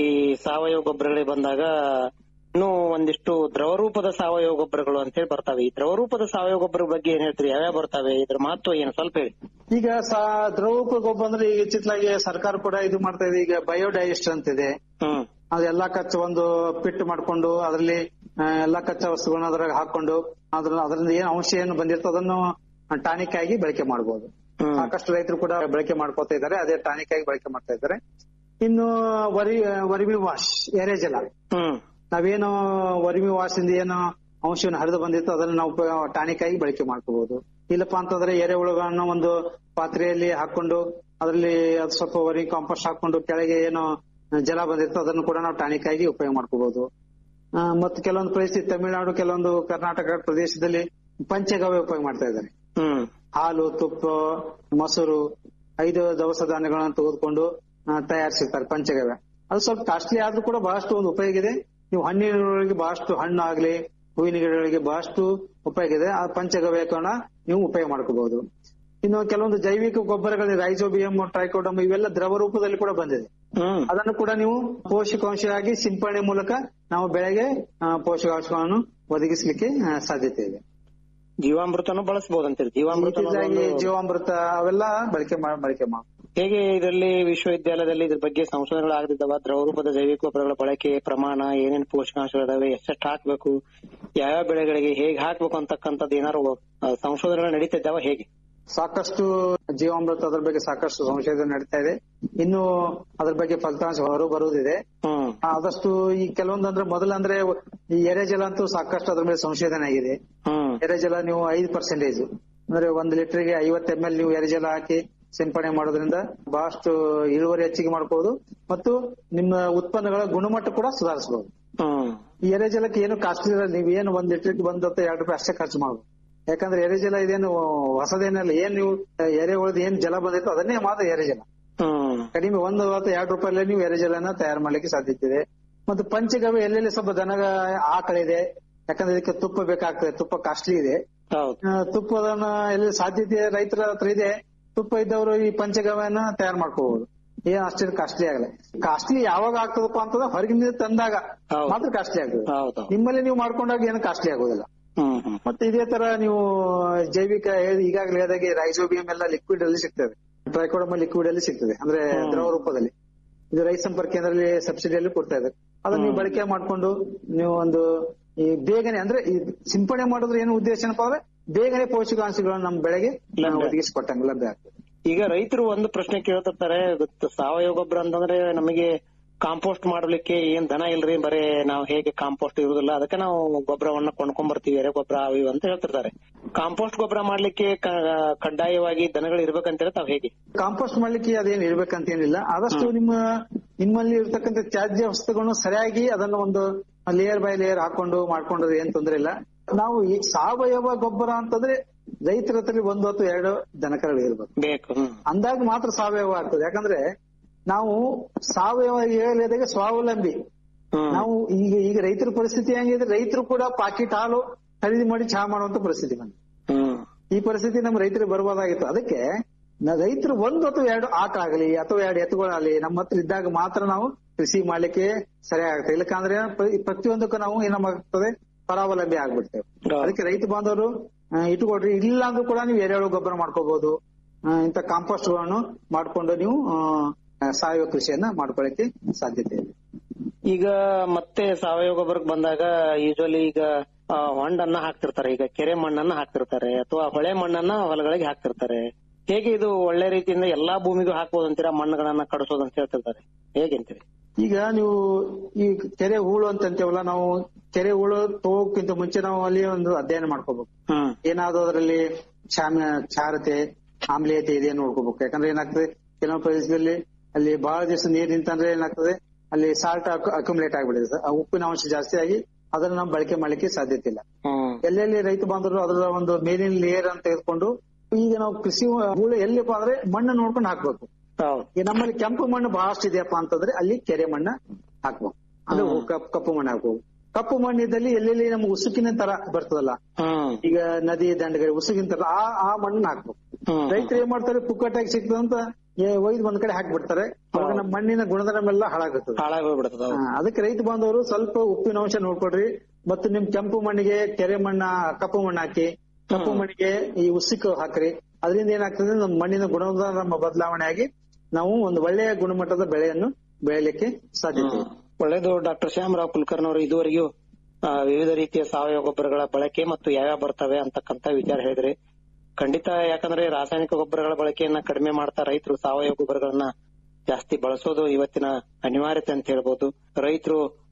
ಸಾವಯವ ಗೊಬ್ಬರಗಳಿಗೆ ಬಂದಾಗ ಇನ್ನು ಒಂದಿಷ್ಟು ದ್ರವ ರೂಪದ ಸಾವಯವ ಗೊಬ್ಬರಗಳು ಅಂತ ಹೇಳಿ ಬರ್ತವೆ ಈ ದ್ರವ ರೂಪದ ಸಾವಯವ ಗೊಬ್ಬರ ಬಗ್ಗೆ ಏನ್ ಹೇಳ್ತೀರಿ ಯಾವ್ಯಾವ ಬರ್ತವೆ ಇದ್ರ ಮಹತ್ವ ಏನು ಸ್ವಲ್ಪ ಹೇಳಿ ಈಗ ಸಾ ದ್ರವರೂಪ ಗೊಬ್ಬರ ಅಂದ್ರೆ ಈಗ ಇತ್ತಿತ್ತಲಾಗಿ ಸರ್ಕಾರ ಕೂಡ ಇದು ಮಾಡ್ತಾ ಇದೆ ಈಗ ಬಯೋಡೈಜೆಸ್ಟ್ ಅಂತಿದೆ ಹ್ಮ್ ಅದೆಲ್ಲಾ ಕಚ್ಚಾ ಒಂದು ಪಿಟ್ ಮಾಡ್ಕೊಂಡು ಅದರಲ್ಲಿ ಆ, ಎಲ್ಲಾ ಕಚ್ಚಾ ವಸ್ತುಗಳನ್ನ ಅದ್ರಾಗ ಹಾಕೊಂಡು ಅದ್ರ ಅದರಿಂದ ಏನ್ ಅಂಶ ಏನು ಬಂದಿರ್ತೋ ಅದನ್ನು ಟಾನಿಕ್ ಆಗಿ ಬಳಕೆ ಮಾಡಬಹುದು ಹ್ಮ್. ಸಾಕಷ್ಟು ರೈತರು ಕೂಡ ಬಳಕೆ ಮಾಡ್ಕೋತಾ ಇದ್ದಾರೆ ಅದೇ ಟಾನಿಕ್ ಆಗಿ ಬಳಕೆ ಮಾಡ್ತಾ ಇದ್ದಾರೆ ಇನ್ನು ವರಿ ವರಿಮಿ ವಾಶ್ ಎರೆಜಲ ಹ್ಮ್ ನಾವೇನು ವರ್ಮಿ ವಾಸದಿಂದ ಏನು ಅಂಶವನ್ನು ಹರಿದು ಬಂದಿತ್ತು ಅದನ್ನ ನಾವು ಟಾನಿಕ್ ಆಗಿ ಬಳಕೆ ಮಾಡ್ಕೋಬಹುದು ಇಲ್ಲಪ್ಪ ಅಂತಂದ್ರೆ ಎರೆಹುಳುಗಳನ್ನ ಒಂದು ಪಾತ್ರೆಯಲ್ಲಿ ಹಾಕೊಂಡು ಅದರಲ್ಲಿ ಅದು ಸ್ವಲ್ಪ ವರ್ಮಿ ಕಾಂಪೋಸ್ಟ್ ಹಾಕೊಂಡು ಕೆಳಗೆ ಏನು ಜಲ ಬಂದಿರ್ತೋ ಅದನ್ನು ಕೂಡ ನಾವು ಟಾನಿಕ್ ಆಗಿ ಉಪಯೋಗ ಮಾಡ್ಕೋಬಹುದು ಆ, ಮತ್ತು ಕೆಲವೊಂದು ಪರಿಸ್ಥಿತಿ ತಮಿಳುನಾಡು ಕೆಲವೊಂದು ಕರ್ನಾಟಕ ಪ್ರದೇಶದಲ್ಲಿ ಪಂಚಗವ್ಯ ಉಪಯೋಗ ಮಾಡ್ತಾ ಇದ್ದಾರೆ ಹ್ಮ್ ಹಾಲು ತುಪ್ಪ ಮೊಸರು ಐದು ದವಸ ಧಾನ್ಯಗಳನ್ನ ತೆಗೆದುಕೊಂಡು ಆ, ತಯಾರಿಸಿರ್ತಾರೆ ಪಂಚಗವ್ಯ ಅದು ಸ್ವಲ್ಪ ಕಾಸ್ಟ್ಲಿ ಆದ್ರೂ ಕೂಡ ಬಹಳಷ್ಟು ಒಂದು ಉಪಯೋಗ ಇದೆ ನೀವು ಹಣ್ಣಿನೊಳಗೆ ಬಹಳಷ್ಟು ಹಣ್ಣು ಆಗ್ಲಿ ಹೂವಿನ ಗಿಡಗಳಿಗೆ ಬಹಳಷ್ಟು ಉಪಯೋಗ ಇದೆ ಆ ಪಂಚಗವ್ಯಕನ್ನ ನೀವು ಉಪಯೋಗ ಮಾಡ್ಕೋಬಹುದು ಇನ್ನು ಕೆಲವೊಂದು ಜೈವಿಕ ಗೊಬ್ಬರಗಳು ರೈಸೋಬಿಯಂ ಟ್ರೈಕೋಡಮ್ ಇವೆಲ್ಲ ದ್ರವ ರೂಪದಲ್ಲಿ ಕೂಡ ಬಂದಿದೆ ಹ್ಮ್ ಅದನ್ನು ಕೂಡ ನೀವು ಪೋಷಕಾಂಶವಾಗಿ ಸಿಂಪಡಣೆ ಮೂಲಕ ನಾವು ಬೆಳೆಗೆ ಆ, ಪೋಷಕಾಂಶಗಳನ್ನು ಒದಗಿಸಲಿಕ್ಕೆ ಆ, ಸಾಧ್ಯತೆ ಇದೆ ಜೀವಾಮೃತನು ಬಳಸಬಹುದಂತೀರಿ ಜೀವಾಮೃತ ಇತ್ತೀಚೆಗೆ ಜೀವಾಮೃತ ಅವೆಲ್ಲ ಬಳಕೆ ಮಾಡ್ ಬಳಕೆ ಮಾಡ ಹೇಗೆ ಇದರಲ್ಲಿ ವಿಶ್ವವಿದ್ಯಾಲಯದಲ್ಲಿ ಇದ್ರ ಬಗ್ಗೆ ಸಂಶೋಧನೆಗಳು ಆಗದಿದ್ದಾವ ದ್ರವ ರೂಪದ ಜೈವಿಕ ಗೊಬ್ಬರಗಳ ಬಳಕೆ ಪ್ರಮಾಣ ಏನೇನ್ ಪೋಷಕಾಂಶಗಳಿದಾವೆ ಎಷ್ಟೆಷ್ಟು ಹಾಕ್ಬೇಕು ಯಾವ್ಯಾವ ಬೆಳೆಗಳಿಗೆ ಹೇಗೆ ಹಾಕ್ಬೇಕು ಅಂತಕ್ಕಂಥದ್ದು ಏನಾರು ಆ, ಸಂಶೋಧನೆಗಳು ನಡೀತಿದ್ದಾವ ಹೇಗೆ ಸಾಕಷ್ಟು ಜೀವಾಮೃತ ಅದ್ರ ಬಗ್ಗೆ ಸಾಕಷ್ಟು ಸಂಶೋಧನೆ ನಡೀತಾ ಇದೆ ಇನ್ನು ಅದ್ರ ಬಗ್ಗೆ ಫಲಿತಾಂಶ ಹೊರ ಬರುವುದಿದೆ ಹ್ಮ್ ಆದಷ್ಟು ಈ ಕೆಲವೊಂದು ಅಂದ್ರೆ ಮೊದಲಂದ್ರೆ ಈ ಎರೆಜಲ ಅಂತೂ ಸಾಕಷ್ಟು ಅದ್ರ ಮೇಲೆ ಸಂಶೋಧನೆ ಆಗಿದೆ ಹ್ಮ್ ಎರೆಜಲ ನೀವು ಐದು ಪರ್ಸೆಂಟೇಜ್ ಅಂದ್ರೆ ಒಂದು ಲೀಟರ್ಗೆ ಐವತ್ತು ಎಂ ಎಲ್ ನೀವು ಎರೆಜಲ ಹಾಕಿ ಸಿಂಪಡಣೆ ಮಾಡೋದ್ರಿಂದ ಬಹಳಷ್ಟು ಇಳುವರಿ ಹೆಚ್ಚಿಗೆ ಮಾಡಬಹುದು ಮತ್ತು ನಿಮ್ಮ ಉತ್ಪನ್ನಗಳ ಗುಣಮಟ್ಟ ಕೂಡ ಸುಧಾರಿಸಬಹುದು ಹ್ಮ್ ಈ ಎರೆಜಲಕ್ಕೆ ಏನು ಕಾಸ್ಟ್ಲಿ ಇರಲ್ಲ ನೀವು ಏನು ಒಂದ್ ಲೀಟರ್ಗೆ ಬಂದ್ ಹೊತ್ತು ಎರಡು ರೂಪಾಯಿ ಅಷ್ಟೇ ಖರ್ಚು ಮಾಡಬಹುದು ಯಾಕಂದ್ರೆ ಎರೆಜಲ ಇದೇನು ಹೊಸದೇನಲ್ಲ ಏನ್ ನೀವು ಎರೆ ಉಳಿದ ಏನ್ ಜಲ ಬಂದಿತ್ತು ಅದನ್ನೇ ಮಾತ್ರ ಎರೆಜಲ ಹ್ಮ್ ಕಡಿಮೆ ಒಂದು ಅಥವಾ ಎರಡು ರೂಪಾಯಿಲಿ ನೀವು ಎರೆಜಲನ ತಯಾರು ಮಾಡ್ಲಿಕ್ಕೆ ಸಾಧ್ಯತೆ ಇದೆ ಮತ್ತು ಪಂಚಗವ್ಯ ಎಲ್ಲೆಲ್ಲಿ ಸ್ವಲ್ಪ ದನಗ ಆಕಳಿದೆ ಯಾಕಂದ್ರೆ ಇದಕ್ಕೆ ತುಪ್ಪ ಬೇಕಾಗ್ತದೆ ತುಪ್ಪ ಕಾಸ್ಟ್ಲಿ ಇದೆ ಹೌದು ಆ, ತುಪ್ಪದನ್ನ ಎಲ್ಲಿ ಸಾಧ್ಯತೆ ರೈತರ ಹತ್ರ ಇದೆ ತುಪ್ಪ ಇದ್ದವರು ಈ ಪಂಚಗವ್ಯನ ತಯಾರು ಮಾಡ್ಕೋಬಹುದು ಏನ್ ಅಷ್ಟೇನು ಕಾಸ್ಟ್ಲಿ ಆಗಲ್ಲ ಕಾಸ್ಟ್ಲಿ ಯಾವಾಗ ಆಗ್ತದಪ್ಪ ಅಂತಂದ್ರೆ ಹೊರಗಿನಿಂದ ತಂದಾಗ ಹೌದು. ಮಾತ್ರ ಕಾಸ್ಟ್ಲಿ ಆಗ್ತದೆ ಹೌದು ನಿಮ್ಮಲ್ಲಿ ನೀವು ಮಾಡ್ಕೊಂಡಾಗ ಏನು ಕಾಸ್ಟ್ಲಿ ಆಗೋದಿಲ್ಲ ಹ್ಮ್ ಹ್ಮ್ ಮತ್ತೆ ಇದೇ ತರ ನೀವು ಜೈವಿಕ ಹೇಳ್- ಈಗಾಗಲೇ ಹೇಳಿದಾಗೆ ರೈಸೋಬಿಯಂ ಎಲ್ಲ ಲಿಕ್ವಿಡ್ ಅಲ್ಲಿ ಸಿಗ್ತದೆ ಟ್ರೈಕೋಡಮ ಲಿಕ್ವಿಡ್ ಅಲ್ಲಿ ಸಿಗ್ತದೆ ಅಂದ್ರೆ ದ್ರವ ರೂಪದಲ್ಲಿ ಇದು ರೈತ ಸಂಪರ್ಕ ಕೇಂದ್ರದಲ್ಲಿ ಸಬ್ಸಿಡಿಯಲ್ಲಿ ಕೊಡ್ತಾ ಇದ್ದಾರೆ ಅದನ್ನ ನೀವು ಬಳಕೆ ಮಾಡ್ಕೊಂಡು ನೀವು ಒಂದು ಈ ಬೇಗನೆ ಅಂದ್ರೆ ಈ ಸಿಂಪಡಣೆ ಮಾಡೋದ್ರ ಏನು ಉದ್ದೇಶ ಏನಪ್ಪಾ ಅಂದ್ರೆ ಬೇಗನೆ ಪೋಷಕಾಂಶಗಳನ್ನು ನಮ್ಮ ಬೆಳೆಗೆ ನಾವು ಒದಗಿಸಿಕೊಟ್ಟಂಗೆ ಲಭ್ಯ ಆಗ್ತದೆ ಈಗ ರೈತರು ಒಂದು ಪ್ರಶ್ನೆ ಕೇಳ್ತಿರ್ತಾರೆ ಗೊತ್ತು, ಸಾವಯವ ಗೊಬ್ಬರ ಅಂತಂದ್ರೆ ನಮಗೆ ಕಾಂಪೋಸ್ಟ್ ಮಾಡ್ಲಿಕ್ಕೆ ಏನ್ ದನ ಇಲ್ರಿ ಬರೇ ನಾವು ಹೇಗೆ ಕಾಂಪೋಸ್ಟ್ ಇರುದಿಲ್ಲ ಅದಕ್ಕೆ ನಾವು ಗೊಬ್ಬರವನ್ನ ಕೊಂಡ್ಕೊಂಡ್ ಬರ್ತೀವಿ ಎರೆ ಗೊಬ್ಬರ ಅವು ಇವು ಅಂತ ಹೇಳ್ತಿರ್ತಾರೆ ಕಾಂಪೋಸ್ಟ್ ಗೊಬ್ಬರ ಮಾಡ್ಲಿಕ್ಕೆ ಕ- ಕಡ್ಡಾಯವಾಗಿ ದನಗಳು ಇರ್ಬೇಕಂತ ತಾವ್ ಹೇಗೆ ಕಾಂಪೋಸ್ಟ್ ಮಾಡ್ಲಿಕ್ಕೆ ಅದೇನು ಇರ್ಬೇಕಂತ ಏನಿಲ್ಲ ಆದಷ್ಟು ನಿಮ್ಮ ನಿಮ್ಮಲ್ಲಿ ಇರ್ತಕ್ಕಂಥ ತ್ಯಾಜ್ಯ ವಸ್ತುಗಳನ್ನು ಸರಿಯಾಗಿ ಅದನ್ನು ಒಂದು ಲೇಯರ್ ಬೈ ಲೇಯರ್ ಹಾಕೊಂಡು ಮಾಡ್ಕೊಂಡ್ರೆ ಏನ್ ತೊಂದ್ರೆ ಇಲ್ಲ ನಾವು ಈ ಸಾವಯವ ಗೊಬ್ಬರ ಅಂತಂದ್ರೆ ರೈತರ ಹತ್ರ ಒಂದು ಅಥವಾ ಎರಡು ದನಕರಗಳು ಇರ್ಬೇಕು ಬೇಕು ಹ್ಮ್ ಅಂದಾಗ ಮಾತ್ರ ಸಾವಯವ ಆಗ್ತದೆ ಯಾಕಂದ್ರೆ ನಾವು ಸಾವಯವ ಹೇಳಿದಾಗ ಸ್ವಾವಲಂಬಿ ಹ್ಮ್ ನಾವು ಈಗ ಈಗ ರೈತರ ಪರಿಸ್ಥಿತಿ ಹೆಂಗಿದೆ ರೈತರು ಕೂಡ ಪಾಕಿಟ್ ಹಾಲು ಖರೀದಿ ಮಾಡಿ ಚಹಾ ಮಾಡುವಂತ ಪರಿಸ್ಥಿತಿ ಬಂದಿದೆ ಹ್ಮ್ ಈ ಪರಿಸ್ಥಿತಿ ನಮ್ಮ ರೈತರಿಗೆ ಬರ್ಬೋದಾಗಿತ್ತು ಅದಕ್ಕೆ ನ- ರೈತರು ಒಂದು ಅಥವಾ ಎರಡು ಆಕಳಾಗಲಿ ಅಥವಾ ಎರಡು ಎತ್ತುಗಳಾಗಲಿ ನಮ್ಮ ಹತ್ರ ಇದ್ದಾಗ ಮಾತ್ರ ನಾವು ಕೃಷಿ ಮಾಡ್ಲಿಕ್ಕೆ ಸರಿಯಾಗುತ್ತೆ ಇಲ್ಲಕಂದ್ರೆ ಪ್ರ- ಪ್ರತಿಯೊಂದಕ್ಕೂ ನಾವು ಏನಾಗ್ತದೆ ಪರಾವಲಂಬಿ ಆಗ್ಬಿಡ್ತೇವೆ ಹೌದು. ಅದಕ್ಕೆ ರೈತ ಬಾಂಧವರು ಆ, ಇಟ್ಕೊಡ್ರಿ ಇಲ್ಲ ಅಂದ್ರೂ ಕೂಡ ನೀವು ಎರೆಹುಳು ಗೊಬ್ಬರ ಮಾಡ್ಕೋಬಹುದು ಇಂಥ ಕಾಂಪೋಸ್ಟ್ ಗಳನ್ನು ಮಾಡ್ಕೊಂಡು ನೀವು ಆ, ಸಾವಯವ ಕೃಷಿಯನ್ನ ಮಾಡ್ಕೊಳ್ಳಿಕ್ಕೆ ಸಾಧ್ಯತೆ ಇದೆ ಈಗ ಮತ್ತೆ ಸಾವಯವ ಗೊಬ್ಬರಕ್ಕೆ ಬಂದಾಗ ಯೂಶಲಿ ಈಗ ಆ, ಹೊಂಡನ್ನ ಹಾಕ್ತಿರ್ತಾರೆ ಈಗ ಕೆರೆ ಮಣ್ಣನ್ನ ಹಾಕ್ತಿರ್ತಾರೆ ಅಥವಾ ಹೊಳೆ ಮಣ್ಣನ್ನ ಹೊಲಗಳಿಗೆ ಹಾಕ್ತಿರ್ತಾರೆ ಹೇಗೆ ಇದು ಒಳ್ಳೆ ರೀತಿಯಿಂದ ಎಲ್ಲಾ ಭೂಮಿಗೂ ಹಾಕ್ಬೋದು ಅಂತೀರಾ ಮಣ್ಣುಗಳನ್ನ ಕಡಿಸೋದು ಅಂತ ಹೇಳ್ತಿರ್ತಾರೆ ಹೇಗೆ ಅಂತೀರಿ ಈಗ ನೀವು ಈ ಕೆರೆ ಹೂಳು ಅಂತ ಅಂತೀವಲ್ಲ ನಾವು ಕೆರೆ ಹೂಳು ತಗೋಕ್ಕಿಂತ ಮುಂಚೆ ನಾವು ಅಲ್ಲಿ ಒಂದು ಅಧ್ಯಯನ ಮಾಡ್ಕೋಬೇಕು ಹ್ಮ್ ಏನಾದ್ರು ಅದರಲ್ಲಿ ಕ್ಷಾಮ ಕ್ಷಾರತೆ ಆಮ್ಲೀಯತೆ ಇದೆ ನೋಡ್ಕೋಬೇಕು ಯಾಕಂದ್ರೆ ಏನಾಗ್ತದೆ ಕೆಲವೊಂದು ಪ್ರದೇಶದಲ್ಲಿ ಅಲ್ಲಿ ಬಹಳ ದಿವಸ ನೀರ್ ನಿಂತಂದ್ರೆ ಏನಾಗ್ತದೆ ಅಲ್ಲಿ ಸಾಲ್ಟ್ ಅಕ್ಯುಮುಲೇಟ್ ಆಗ್ಬಿಡುತ್ತೆ ಸರ್. ಆ ಉಪ್ಪಿನ ಅಂಶ ಜಾಸ್ತಿ ಆಗಿ ಅದನ್ನ ನಾವು ಬಳಕೆ ಮಾಡ್ಲಿಕ್ಕೆ ಸಾಧ್ಯತೆ ಇಲ್ಲ ಹ್ಮ್ ಎಲ್ಲೆಲ್ಲಿ ರೈತ ಬಾಂಧವರು ಅದರ ಒಂದು ಮೇಲಿನ ಲೇಯರ್ ಅಂತ ತೆಗೆದುಕೊಂಡು ಈಗ ನಾವು ಕೃಷಿ ಹೂಳು ಎಲ್ಲಿಪ್ಪ ಅಂದ್ರೆ ಮಣ್ಣು ನೋಡ್ಕೊಂಡು ಹಾಕ್ಬೇಕು ಹೌದು ಈಗ ನಮ್ಮಲ್ಲಿ ಕೆಂಪು ಮಣ್ಣು ಬಹಳಷ್ಟು ಇದೆಯಪ್ಪ ಅಂತಂದ್ರೆ ಅಲ್ಲಿ ಕೆರೆ ಮಣ್ಣ ಹಾಕ್ಬೇಕು ಅಂದ್ರೆ ಕಪ್- ಕಪ್ಪು ಮಣ್ಣು ಹಾಕ್ಬೇಕು ಕಪ್ಪು ಮಣ್ಣಿದ್ದಲ್ಲಿ ಎಲ್ಲೆಲ್ಲಿ ನಮ್ಗೆ ಉಸುಕಿನ ತರ ಬರ್ತದಲ್ಲ ಹ್ಮ್ ಈಗ ನದಿ ದಂಡೆಗಳು ಉಸುಗಿನ ತರ ಆ ಆ ಮಣ್ಣನ್ನ ಹಾಕ್ಬೇಕು ಹ್ಮ್ ರೈತರು ಏನ್ ಮಾಡ್ತಾರೆ ಪುಕ್ಕಟ್ಟಾಗಿ ಸಿಗ್ತದಂತ ಏ- ಒಯ್ದು ಒಂದ್ ಕಡೆ ಹಾಕ್ಬಿಡ್ತಾರೆ ಅವಾಗ ನಮ್ಮ ಮಣ್ಣಿನ ಗುಣಧರ್ಮೆಲ್ಲ ಹಾಳಾಗುತ್ತದೆ ಹಾಳಾಗಿ ಹೋಗ್ಬಿಡ್ತದ ಹಾ, ಅದಕ್ಕೆ ರೈತ ಬಾಂಧವರು ಸ್ವಲ್ಪ ಉಪ್ಪಿನ ಅಂಶ ನೋಡ್ಕೊಡ್ರಿ ಮತ್ತು ನಿಮ್ ಕೆಂಪು ಮಣ್ಣಿಗೆ ಕೆರೆ ಮಣ್ಣ ಕಪ್ಪು ಮಣ್ಣು ಹಾಕಿ ಕಪ್ಪು ಮಣ್ಣಿಗೆ ಈ ಉಸುಕು ಹಾಕ್ರಿ ಅದರಿಂದ ಏನಾಗ್ತದೆ ನಮ್ಮ ಮಣ್ಣಿನ ಗುಣಧರ್ಮ ಬದಲಾವಣೆ ಆಗಿ ನಾವು ಒಂದು ಒಳ್ಳೆಯ ಗುಣಮಟ್ಟದ ಬೆಳೆಯನ್ನು ಬೆಳೆಯಲಿಕ್ಕೆ ಸಾಧ್ಯತೆ ಇದೆ ಒಳ್ಳೇದು ಡಾಕ್ಟರ್ ಶ್ಯಾಮರಾವ್ ಕುಲಕರ್ಣಿ ಅವರು ಇದುವರೆಗೂ ಆ, ವಿವಿಧ ರೀತಿಯ ಸಾವಯವ ಗೊಬ್ಬರಗಳ ಬಳಕೆ ಮತ್ತು ಯಾವ್ಯಾವ ಬರ್ತವೆ ಅಂತಕ್ಕಂತ ವಿಚಾರ ಹೇಳಿದ್ರಿ ಖಂಡಿತ ಯಾಕಂದ್ರೆ ರಾಸಾಯನಿಕ ಗೊಬ್ಬರಗಳ ಬಳಕೆಯನ್ನ ಕಡಿಮೆ ಮಾಡ್ತಾ ರೈತರು ಸಾವಯವ ಗೊಬ್ಬರಗಳನ್ನ ಜಾಸ್ತಿ ಬಳಸೋದು ಇವತ್ತಿನ ಅನಿವಾರ್ಯತೆ ಅಂತ ಹೇಳ್ಬೋದು ರೈತರು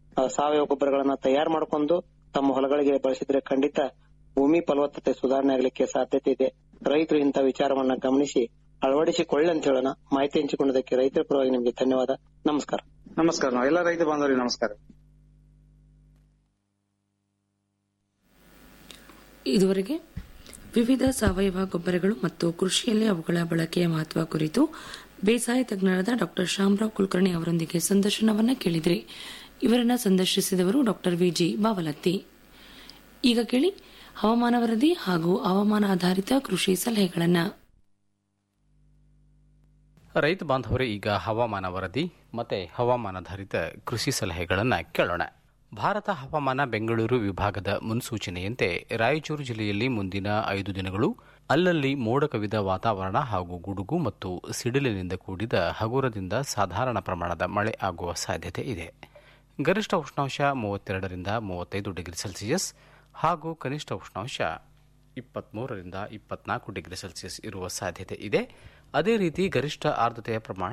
ಆ, ಸಾವಯವ ಗೊಬ್ಬರಗಳನ್ನ ತಯಾರು ಮಾಡ್ಕೊಂಡು ತಮ್ಮ ಹೊಲಗಳಿಗೆ ಬಳಸಿದ್ರೆ ಖಂಡಿತ ಭೂಮಿ ಫಲವತ್ತತೆ ಸುಧಾರಣೆ ಆಗಲಿಕ್ಕೆ ಸಾಧ್ಯತೆ ಇದೆ ರೈತರು ಇಂಥ ವಿಚಾರವನ್ನ ಗಮನಿಸಿ ಅಳವಡಿಸಿಕೊಳ್ಳಿ ಅಂತ ಹೇಳೋಣ ಮಾಹಿತಿ ಹಂಚಿಕೊಂಡದಕ್ಕೆ ರೈತರ ಪರವಾಗಿ ನಿಮಗೆ ಧನ್ಯವಾದ ನಮಸ್ಕಾರ ನಮಸ್ಕಾರ ನಾವು ಎಲ್ಲ ರೈತ ಬಾಂಧವರಿಗೆ ನಮಸ್ಕಾರ ಇದುವರೆಗೆ ವಿವಿಧ ಸಾವಯವ ಗೊಬ್ಬರಗಳು ಮತ್ತು ಕೃಷಿಯಲ್ಲಿ ಅವುಗಳ ಬಳಕೆಯ ಮಹತ್ವ ಕುರಿತು ಬೇಸಾಯ ತಜ್ಞರಾದ ಡಾಕ್ಟರ್ ಶ್ಯಾಮರಾವ್ ಕುಲಕರ್ಣಿ ಅವರೊಂದಿಗೆ ಸಂದರ್ಶನವನ್ನ ಕೇಳಿದ್ರಿ ಇವರನ್ನ ಸಂದರ್ಶಿಸಿದವರು ಡಾಕ್ಟರ್ ವಿಜಿ ಬಾವಲತ್ತಿ ಈಗ ಕೇಳಿ ಹವಾಮಾನ ವರದಿ ಹಾಗೂ ಹವಾಮಾನ ಆಧಾರಿತ ಕೃಷಿ ಸಲಹೆಗಳನ್ನ ರೈತ ಬಾಂಧವರೇ ಈಗ ಹವಾಮಾನ ವರದಿ ಮತ್ತೆ ಹವಾಮಾನಾಧಾರಿತ ಕೃಷಿ ಸಲಹೆಗಳನ್ನು ಕೇಳೋಣ ಭಾರತ ಹವಾಮಾನ ಬೆಂಗಳೂರು ವಿಭಾಗದ ಮುನ್ಸೂಚನೆಯಂತೆ ರಾಯಚೂರು ಜಿಲ್ಲೆಯಲ್ಲಿ ಮುಂದಿನ ಐದು ದಿನಗಳು ಅಲ್ಲಲ್ಲಿ ಮೋಡ ಕವಿದ ವಾತಾವರಣ ಹಾಗೂ ಗುಡುಗು ಮತ್ತು ಸಿಡಿಲಿನಿಂದ ಕೂಡಿದ ಹಗುರದಿಂದ ಸಾಧಾರಣ ಪ್ರಮಾಣದ ಮಳೆ ಆಗುವ ಸಾಧ್ಯತೆ ಇದೆ ಗರಿಷ್ಠ ಉಷ್ಣಾಂಶ ಮೂವತ್ತೆರಡರಿಂದ ಮೂವತ್ತೈದು ಡಿಗ್ರಿ ಸೆಲ್ಸಿಯಸ್ ಹಾಗೂ ಕನಿಷ್ಠ ಉಷ್ಣಾಂಶ ಇಪ್ಪತ್ಮೂರರಿಂದ ಇಪ್ಪತ್ನಾಲ್ಕು ಡಿಗ್ರಿ ಸೆಲ್ಸಿಯಸ್ ಇರುವ ಸಾಧ್ಯತೆ ಇದೆ ಅದೇ ರೀತಿ ಗರಿಷ್ಠ ಆರ್ದ್ರತೆಯ ಪ್ರಮಾಣ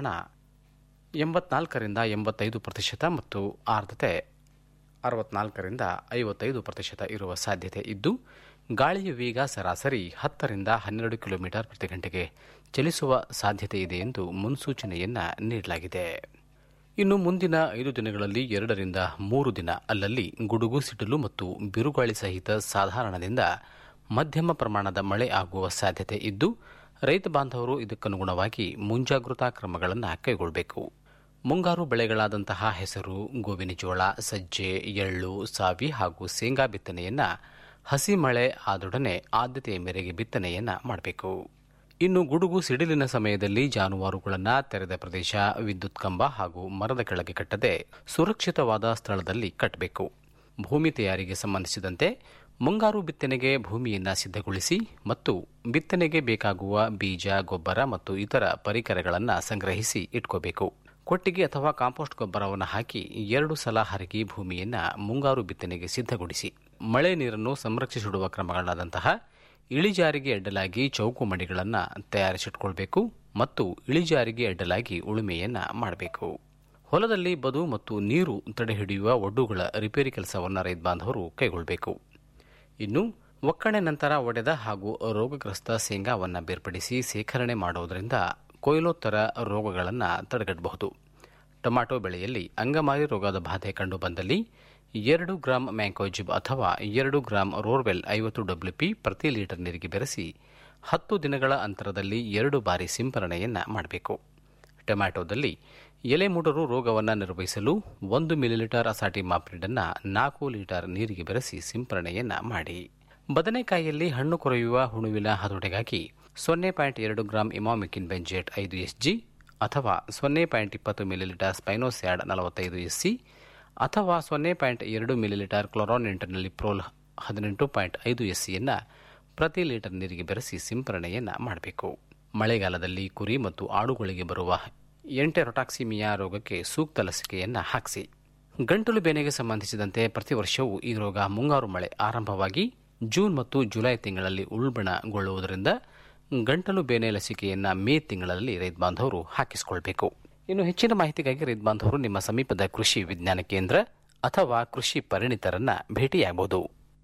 ಎಂಬತ್ನಾಲ್ಕರಿಂದ ಎಂಬತ್ತೈದು ಪ್ರತಿಶತ ಮತ್ತು ಆರ್ದ್ರತೆ ಅರವತ್ನಾಲ್ಕರಿಂದ ಐವತ್ತೈದು ಪ್ರತಿಶತ ಇರುವ ಸಾಧ್ಯತೆ ಇದ್ದು ಗಾಳಿಯ ವೇಗ ಸರಾಸರಿ ಹತ್ತರಿಂದ ಹನ್ನೆರಡು ಕಿಲೋಮೀಟರ್ ಪ್ರತಿ ಗಂಟೆಗೆ ಚಲಿಸುವ ಸಾಧ್ಯತೆ ಇದೆ ಎಂದು ಮುನ್ಸೂಚನೆಯನ್ನ ನೀಡಲಾಗಿದೆ ಇನ್ನು ಮುಂದಿನ ಐದು ದಿನಗಳಲ್ಲಿ ಎರಡರಿಂದ ಮೂರು ದಿನ ಅಲ್ಲಲ್ಲಿ ಗುಡುಗು ಸಿಡಿಲು ಮತ್ತು ಬಿರುಗಾಳಿ ಸಹಿತ ಸಾಧಾರಣದಿಂದ ಮಧ್ಯಮ ಪ್ರಮಾಣದ ಮಳೆ ಆಗುವ ಸಾಧ್ಯತೆ ಇದ್ದು ರೈತ ಬಾಂಧವರು ಇದಕ್ಕನುಗುಣವಾಗಿ ಮುಂಜಾಗೃತಾ ಕ್ರಮಗಳನ್ನು ಕೈಗೊಳ್ಳಬೇಕು ಮುಂಗಾರು ಬೆಳೆಗಳಾದಂತಹ ಹೆಸರು ಗೋವಿನ ಜೋಳ ಸಜ್ಜೆ ಎಳ್ಳು ಸಾವಿ ಹಾಗೂ ಶೇಂಗಾ ಬಿತ್ತನೆಯನ್ನ ಹಸಿ ಮಳೆ ಆದೊಡನೆ ಆದ್ಯತೆಯ ಮೇರೆಗೆ ಬಿತ್ತನೆಯನ್ನ ಮಾಡಬೇಕು ಇನ್ನು ಗುಡುಗು ಸಿಡಿಲಿನ ಸಮಯದಲ್ಲಿ ಜಾನುವಾರುಗಳನ್ನು ತೆರೆದ ಪ್ರದೇಶ ವಿದ್ಯುತ್ ಕಂಬ ಹಾಗೂ ಮರದ ಕೆಳಗೆ ಕಟ್ಟದೆ ಸುರಕ್ಷಿತವಾದ ಸ್ಥಳದಲ್ಲಿ ಕಟ್ಟಬೇಕು ಭೂಮಿ ತಯಾರಿಗೆ ಸಂಬಂಧಿಸಿದಂತೆ ಮುಂಗಾರು ಬಿತ್ತನೆಗೆ ಭೂಮಿಯನ್ನ ಸಿದ್ಧಗೊಳಿಸಿ ಮತ್ತು ಬಿತ್ತನೆಗೆ ಬೇಕಾಗುವ ಬೀಜ ಗೊಬ್ಬರ ಮತ್ತು ಇತರ ಪರಿಕರಗಳನ್ನು ಸಂಗ್ರಹಿಸಿ ಇಟ್ಕೋಬೇಕು ಕೊಟ್ಟಿಗೆ ಅಥವಾ ಕಾಂಪೋಸ್ಟ್ ಗೊಬ್ಬರವನ್ನು ಹಾಕಿ ಎರಡು ಸಲ ಹರಗಿ ಭೂಮಿಯನ್ನ ಮುಂಗಾರು ಬಿತ್ತನೆಗೆ ಸಿದ್ಧಗೊಳಿಸಿ ಮಳೆ ನೀರನ್ನು ಸಂರಕ್ಷಿಸಿಡುವ ಕ್ರಮಗಳಾದಂತಹ ಇಳಿಜಾರಿಗೆ ಅಡ್ಡಲಾಗಿ ಚೌಕು ಮಡಿಗಳನ್ನು ತಯಾರಿಸಿಟ್ಕೊಳ್ಬೇಕು ಮತ್ತು ಇಳಿಜಾರಿಗೆ ಅಡ್ಡಲಾಗಿ ಉಳುಮೆಯನ್ನ ಮಾಡಬೇಕು ಹೊಲದಲ್ಲಿ ಬದು ಮತ್ತು ನೀರು ತಡೆಹಿಡಿಯುವ ಒಡ್ಡುಗಳ ರಿಪೇರಿ ಕೆಲಸವನ್ನು ರೈತ ಬಾಂಧವರು ಕೈಗೊಳ್ಳಬೇಕು ಇನ್ನು ಒಕ್ಕಣೆ ನಂತರ ಒಡೆದ ಹಾಗೂ ರೋಗಗ್ರಸ್ತ ಶೇಂಗಾವನ್ನು ಬೇರ್ಪಡಿಸಿ ಸೇಖರಣೆ ಮಾಡುವುದರಿಂದ ಕೊಯ್ಲೋತ್ತರ ರೋಗಗಳನ್ನು ತಡೆಗಟ್ಟಬಹುದು ಟೊಮ್ಯಾಟೊ ಬೆಳೆಯಲ್ಲಿ ಅಂಗಮಾರಿ ರೋಗದ ಬಾಧೆ ಕಂಡು ಬಂದಲ್ಲಿ ಎರಡು ಗ್ರಾಂ ಮ್ಯಾಂಕೋಜಿಬ್ ಅಥವಾ ಎರಡು ಗ್ರಾಂ ರೋರ್ವೆಲ್ ಐವತ್ತು ಡಬ್ಲ್ಯೂಪಿ ಪ್ರತಿ ಲೀಟರ್ ನೀರಿಗೆ ಬೆರೆಸಿ ಹತ್ತು ದಿನಗಳ ಅಂತರದಲ್ಲಿ ಎರಡು ಬಾರಿ ಸಿಂಪರಣೆಯನ್ನ ಮಾಡಬೇಕು ಟೊಮ್ಯಾಟೊದಲ್ಲಿ ಎಲೆ ಮೂಡರು ರೋಗವನ್ನು ನಿರ್ವಹಿಸಲು ಒಂದು ಮಿಲಿಲೀಟರ್ ಅಸಾಟಿ ಮಾಪ್ರಿಡನ್ನ ನಾಲ್ಕು ಲೀಟರ್ ನೀರಿಗೆ ಬೆರೆಸಿ ಸಿಂಪರಣೆಯನ್ನ ಮಾಡಿ ಬದನೆಕಾಯಿಯಲ್ಲಿ ಹಣ್ಣು ಕೊರೆಯುವ ಹುಳುವಿನ ಹತೋಟಿಗಾಗಿ ಸೊನ್ನೆ ಪಾಯಿಂಟ್ ಎರಡು ಗ್ರಾಂ ಇಮಾಮಿಕಿನ್ ಬೆಂಜೇಟ್ ಐದು ಎಸ್ಜಿ ಅಥವಾ ಸೊನ್ನೆ ಪಾಯಿಂಟ್ ಇಪ್ಪತ್ತು ಮಿಲಿಲೀಟರ್ ಸ್ಪೈನೋಸ್ಯಾಡ್ ನಲವತ್ತೈದು ಎಸ್ಸಿ ಅಥವಾ ಸೊನ್ನೆ ಪಾಯಿಂಟ್ ಎರಡು ಮಿಲಿಲೀಟರ್ ಕ್ಲೋರಾನ್ ಇಂಟರ್ನಲ್ಲಿ ಪ್ರೋಲ್ ಹದಿನೆಂಟು ಪಾಯಿಂಟ್ ಐದು ಎಸ್ಸಿಯನ್ನು ಪ್ರತಿ ಲೀಟರ್ ನೀರಿಗೆ ಬೆರೆಸಿ ಸಿಂಪರಣೆಯನ್ನ ಮಾಡಬೇಕು ಮಳೆಗಾಲದಲ್ಲಿ ಕುರಿ ಮತ್ತು ಆಡುಗಳಿಗೆ ಬರುವ ಎಂಟೆರೊಟಾಕ್ಸಿಮಿಯಾ ರೋಗಕ್ಕೆ ಸೂಕ್ತ ಲಸಿಕೆಯನ್ನ ಹಾಕಿಸಿ ಗಂಟಲು ಬೇನೆಗೆ ಸಂಬಂಧಿಸಿದಂತೆ ಪ್ರತಿ ವರ್ಷವೂ ಈ ರೋಗ ಮುಂಗಾರು ಮಳೆ ಆರಂಭವಾಗಿ ಜೂನ್ ಮತ್ತು ಜುಲೈ ತಿಂಗಳಲ್ಲಿ ಉಲ್ಬಣಗೊಳ್ಳುವುದರಿಂದ ಗಂಟಲು ಬೇನೆ ಲಸಿಕೆಯನ್ನ ಮೇ ತಿಂಗಳಲ್ಲಿ ರೈತ ಬಾಂಧವರು ಹಾಕಿಸಿಕೊಳ್ಬೇಕು ಇನ್ನು ಹೆಚ್ಚಿನ ಮಾಹಿತಿಗಾಗಿ ರೈತ ಬಾಂಧವರು ನಿಮ್ಮ ಸಮೀಪದ ಕೃಷಿ ವಿಜ್ಞಾನ ಕೇಂದ್ರ ಅಥವಾ ಕೃಷಿ ಪರಿಣಿತರನ್ನ ಭೇಟಿಯಾಗಬಹುದು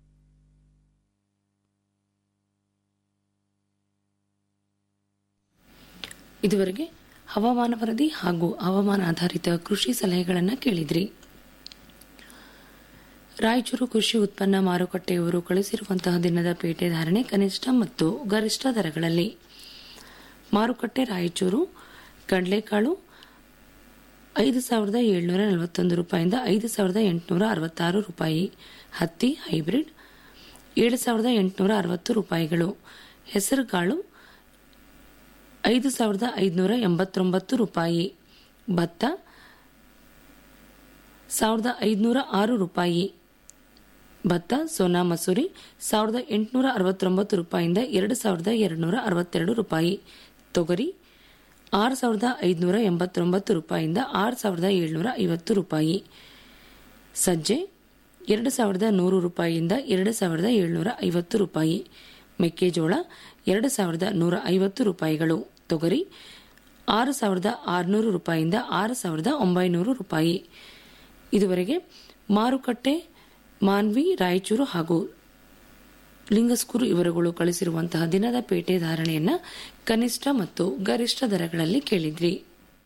ಇದುವರೆಗೆ ಹವಾಮಾನ ವರದಿ ಹಾಗೂ ಹವಾಮಾನ ಆಧಾರಿತ ಕೃಷಿ ಸಲಹೆಗಳನ್ನು ಕೇಳಿದ್ರಿ ರಾಯಚೂರು ಕೃಷಿ ಉತ್ಪನ್ನ ಮಾರುಕಟ್ಟೆಯವರು ಕಳಿಸಿರುವಂತಹ ದಿನದ ಪೇಟೆ ಧಾರಣೆ ಕನಿಷ್ಠ ಮತ್ತು ಗರಿಷ್ಠ ದರಗಳಲ್ಲಿ ಮಾರುಕಟ್ಟೆ ರಾಯಚೂರು ಕಡಲೆಕಾಳು ಐದು ಸಾವಿರದ ಏಳ್ನೂರ ನಲವತ್ತೊಂದು ರೂಪಾಯಿಂದ ಐದು ಸಾವಿರದ ಎಂಟುನೂರ ಅರವತ್ತಾರು ರೂಪಾಯಿ ಹತ್ತಿ ಹೈಬ್ರಿಡ್ ಏಳು ಸಾವಿರದ ಎಂಟುನೂರ ಅರವತ್ತು ರೂಪಾಯಿಗಳು ಹೆಸರುಕಾಳು ಐದು ಸಾವಿರದ ಐದುನೂರ ಎಂಬತ್ತೊಂಬತ್ತು ರೂಪಾಯಿ ಭತ್ತ ಸಾವಿರದ ಐದುನೂರ ಆರು ರೂಪಾಯಿ ಭತ್ತ ಸೋನಾ ಮಸೂರಿ ಸಾವಿರದ ಎಂಟುನೂರ ಅರವತ್ತೊಂಬತ್ತು ರೂಪಾಯಿಯಿಂದ ಎರಡು ಸಾವಿರದ ಎರಡುನೂರ ಅರವತ್ತೆರಡು ರೂಪಾಯಿ ತೊಗರಿ ಆರು ಸಾವಿರದ ಐದುನೂರ ಎಂಬತ್ತೊಂಬತ್ತು ರೂಪಾಯಿಯಿಂದ ಆರು ಸಾವಿರದ ಏಳ್ನೂರ ಐವತ್ತು ರೂಪಾಯಿ ಸಜ್ಜೆ ಎರಡು ಸಾವಿರದ ನೂರು ರೂಪಾಯಿಯಿಂದ ಎರಡು ಸಾವಿರದ ಏಳ್ನೂರ ಐವತ್ತು ರೂಪಾಯಿ ಮೆಕ್ಕೆಜೋಳ ಎರಡು ಸಾವಿರದ ನೂರ ಐವತ್ತು ರೂಪಾಯಿಗಳು ತೊಗರಿ ಆರು ಸಾವಿರದ ಆರುನೂರು ರೂಪಾಯಿಯಿಂದ ಆರು ಸಾವಿರದ ಒಂಬೈನೂರು ರೂಪಾಯಿ ಇದುವರೆಗೆ ಮಾರುಕಟ್ಟೆ ಮಾನ್ವಿ ರಾಯಚೂರು ಹಾಗೂ ಲಿಂಗಸ್ಕೂರು ಇವರುಗಳು ಕಳಿಸಿರುವಂತಹ ದಿನದ ಪೇಟೆ ಧಾರಣೆಯನ್ನ ಕನಿಷ್ಠ ಮತ್ತು ಗರಿಷ್ಠ ದರಗಳಲ್ಲಿ ಕೇಳಿದ್ರಿ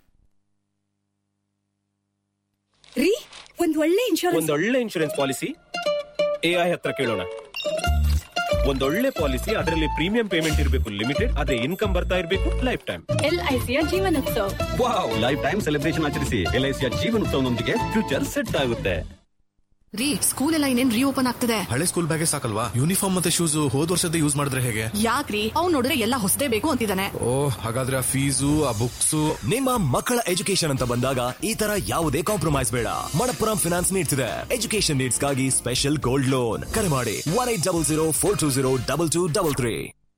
ರೀ ಒಂದ್ ಒಳ್ಳೆ ಇನ್ಶೂರೆನ್ಸ್ ಒಂದೊಳ್ಳೆ ಇನ್ಶೂರೆನ್ಸ್ ಪಾಲಿಸಿ ಎಐ ಹತ್ರ ಕೇಳೋಣ ಒಂದೊಳ್ಳೆ ಪಾಲಿಸಿ ಅದರಲ್ಲಿ ಪ್ರೀಮಿಯಂ ಪೇಮೆಂಟ್ ಇರಬೇಕು ಲಿಮಿಟೆಡ್ ಅದೇ ಇನ್ಕಮ್ ಬರ್ತಾ ಇರಬೇಕು ಲೈಫ್ ಟೈಮ್ ಎಲ್ಐಸಿಯ ಜೀವನೋತ್ಸವ ವಾವ್ ಲೈಫ್ ಟೈಮ್ ಸೆಲೆಬ್ರೇಷನ್ ಆಚರಿಸಿ ಎಲ್ಐಸಿಯ ಜೀವನೋತ್ಸವನೊಂದಿಗೆ ಫ್ಯೂಚರ್ ಸೆಟ್ ಆಗುತ್ತೆ ರೀ ಸ್ಕೂಲ್ ಎಲ್ಲ ಇನ್ನೇನ್ ರೀಓಪನ್ ಆಗ್ತದೆ ಹಳೆ ಸ್ಕೂಲ್ ಬ್ಯಾಗೆ ಸಾಕಲ್ವಾ ಯೂನಿಫಾರ್ಮ್ ಮತ್ತೆ ಶೂಸ್ ಹೋದ್ ವರ್ಷದ ಯೂಸ್ ಮಾಡಿದ್ರೆ ಹೇಗೆ ಯಾಕ್ರಿ ಅವ್ನ್ ನೋಡಿದ್ರೆ ಎಲ್ಲ ಹೊಸದೇ ಬೇಕು ಅಂತಿದ್ದಾನೆ ಓ ಹಾಗಾದ್ರೆ ಆ ಫೀಸು ಆ ಬುಕ್ಸ್ ನಿಮ್ಮ ಮಕ್ಕಳ ಎಜುಕೇಶನ್ ಅಂತ ಬಂದಾಗ ಈ ತರ ಯಾವುದೇ ಕಾಂಪ್ರಮೈಸ್ ಬೇಡ ಮಣಪ್ಪುರಂ ಫಿನಾನ್ಸ್ ನೀಡ್ತಿದೆ ಎಜುಕೇಶನ್ ನೀಡ್ಸ್ಗಾಗಿ ಸ್ಪೆಷಲ್ ಗೋಲ್ಡ್ ಲೋನ್ ಕರೆ ಮಾಡಿ one eight double zero four two zero double two double three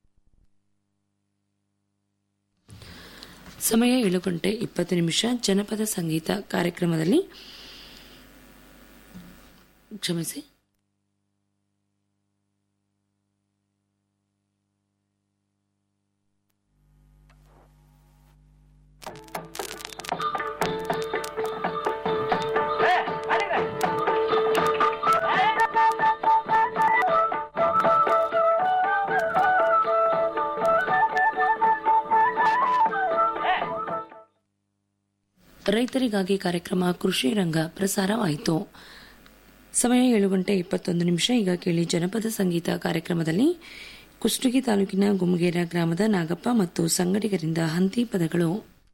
ಸಮಯ ಏಳು ಗಂಟೆ ಇಪ್ಪತ್ತು ನಿಮಿಷ ಜನಪದ ಸಂಗೀತ ಕಾರ್ಯಕ್ರಮದಲ್ಲಿ ಕ್ಷಮಿಸಿ ರೈತರಿಗಾಗಿ ಕಾರ್ಯಕ್ರಮ ಕೃಷಿ ರಂಗ ಪ್ರಸಾರವಾಯಿತು ಸಮಯ ಏಳು ಗಂಟೆ ಇಪ್ಪತ್ತೊಂದು ನಿಮಿಷ ಈಗ ಕೇಳಿ ಜನಪದ ಸಂಗೀತ ಕಾರ್ಯಕ್ರಮದಲ್ಲಿ ಕುಷ್ಟಗಿ ತಾಲೂಕಿನ ಗುಮ್ಗೇರ ಗ್ರಾಮದ ನಾಗಪ್ಪ ಮತ್ತು ಸಂಗಡಿಗರಿಂದ ಹಂತಿ ಪದಗಳು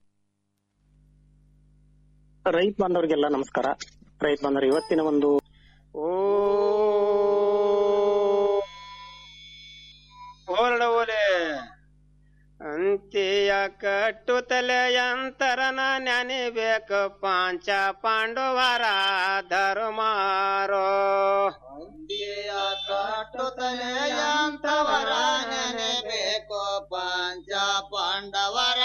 ರೈತ ಬಾಂಧವರಿಗೆಲ್ಲ ನಮಸ್ಕಾರ ರೈತ ಬಾಂಧವರು ಇವತ್ತಿನ ಒಂದು ಓರಡವಲೆ ಅಂತ್ಯ ಕಟ್ಟುತ್ತಲೆಯಂತರನ ನೆನೆಬೇಕು ಪಾಂಚ ಪಾಂಡವರ ಧರ್ಮಾರೋ ಅಂತ್ಯ ಕಟ್ಟುತ್ತಲೆಯಂತವರ ನೆನೆಬೇಕು ಪಾಂಚ ಪಾಂಡವರ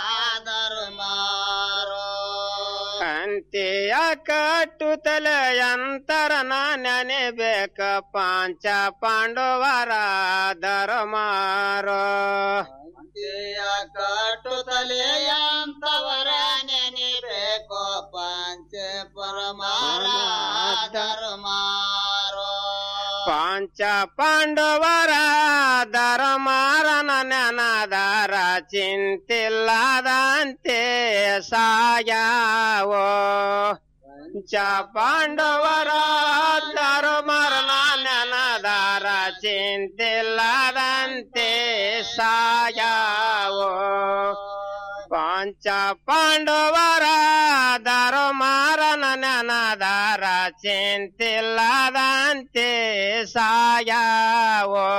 ಧರ್ಮಾರೋ ಅಂತ್ಯ ಕಟ್ಟುತ್ತಲೆಯಂತರನ ನೆನೆಬೇಕ ಪಾಂಚ ಪಾಂಡವರ ಧರ್ಮಾರೋ ಅಂತ್ಯ ಕಟ್ಟುತ್ತಲೆಯಂತವರ ನೆನೆಬೇಕು ಪಾಂಚ ಪರಮಾರ ಧರ್ಮಾರೋ ಪಾಂಚ ಪಾಂಡವರ ಧರ್ಮಾರನ ನೆನದಾರ ಚಿಂತಿಲ್ಲದಂತೆ ಸಾಯಾವೋ ಪಂಚ ಪಾಂಡವರ ಧರ್ಮರನ ನೆನದಾರ ಚಿಂತಿಲ್ಲದಂತೆ ಸಾಯಾವೋ ಪಂಚ ಪಾಂಡವರ ಧರ್ಮರನ ನೆನದಾರ ಚಿಂತಿಲ್ಲದಂತೆ ಸಾಯಾವೋ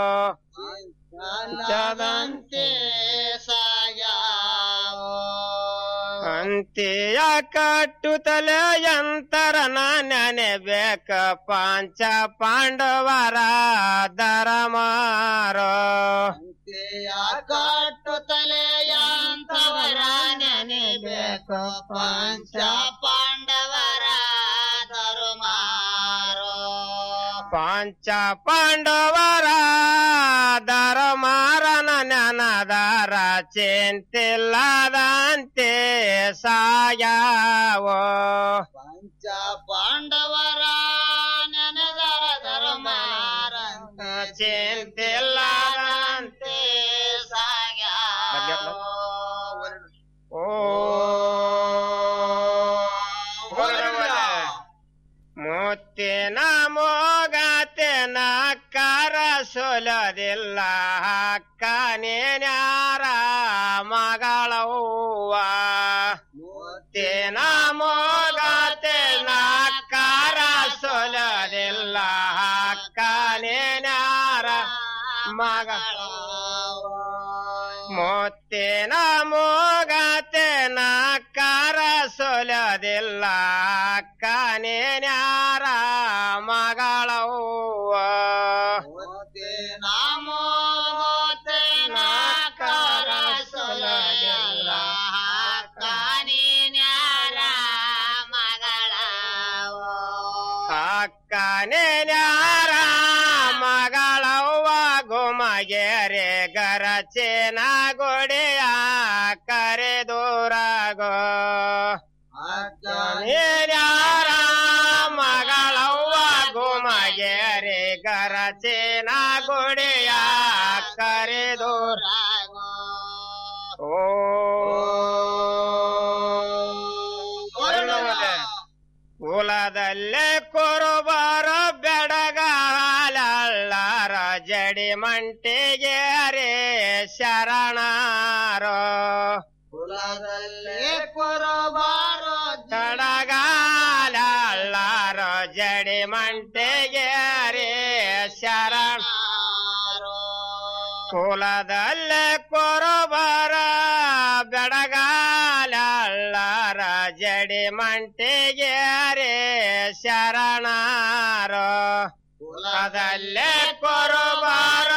ಚದಂತೆ ಸಾಯಾವೋ ಅಂತ್ಯ ಕಟ್ಟುತ್ತಲೆ ಯಂತರನ ನೆನೆಬೇಕ ಪಾಂಚ ಪಾಂಡವರ ಧರ್ಮಾರೋ ಅಂತ್ಯ ಕಟ್ಟುತ್ತಲೆ ಯಂತವರ ನೆನೆಬೇಕ ಪಾಂಚ ಪಾಂಡವರ ಧರ್ಮಾರೋ ಪಾಂಚ ಪಾಂಡವರ ಧರ್ಮಾರನ ನೆನದಾರ ಚಿಂತಿಲ್ಲದಂತೆ ಸಾಯಾವೋ ಪಂಚ ಪಾಂಡವರ ನೆನದರ ಧರ್ಮಾರ ಚಿಂತಿಲ್ಲದಂತೆ ಸಾಯಾವೋ ಓ ಮುತ್ತಿನ ಮೋಗತೆನ ಕರ ಸೊಲದಿಲ್ಲ ಕನೇನ್ಯಾರ ಮಗಳವ್ವ ಮುತ್ತಿನ ಮೋಗತೆನ ಕರ ಸೊಲದಿಲ್ಲ ಕನೇನ್ಯಾರ ಮಗಳವ್ವ ಮುತ್ತಿನ ಮೋಗತೆನ ಕರ ಸೊಲದಿಲ್ಲ ಕನೇನ್ಯಾರ ಮಗಳವ್ವ ಮುತ್ತಿನ ಮೋಗತೆನ ಕರ ಸೊಲದಿಲ್ಲ ಕನೇನ್ಯಾರ ಮಗಳವ್ವ ಅಕ್ಕನೇನ್ಯಾರ ಮಗಳವ್ವ ಗುಮಗೆರೆ ಗರಚೇನ ಗೊಡೆಯ ಕರೆದೂರಾಗೋ ಅಕ್ಕನೇನ್ಯಾರ ಮಗಳ ಕುಲದಲ್ಲೇ ಕುರುಬಾರ ಬೆಡಗಾಲಳ್ಳಾರ ಜಡಿ ಮಂಟಿಗೆ ರೇ ಶರಣಾರೋ ಕುಲದಲ್ಲೇ ಕುರುಬಾರೋ ಬೆಡಗಾಲಳ್ಳಾರ ಜಡಿ ಮಂಟಿಗೆ ರೇ ಶರಣ ಕುಲದಲ್ಲೇ ಕೊರಬರ ಬೆಡಗಾಲಳ್ಳಾರ ಜಡಿ ಮಂಟಿಗೆ ರೇ ಶರಣಾರೋ ಕುಲದಲ್ಲೇ ಕೊರಬರ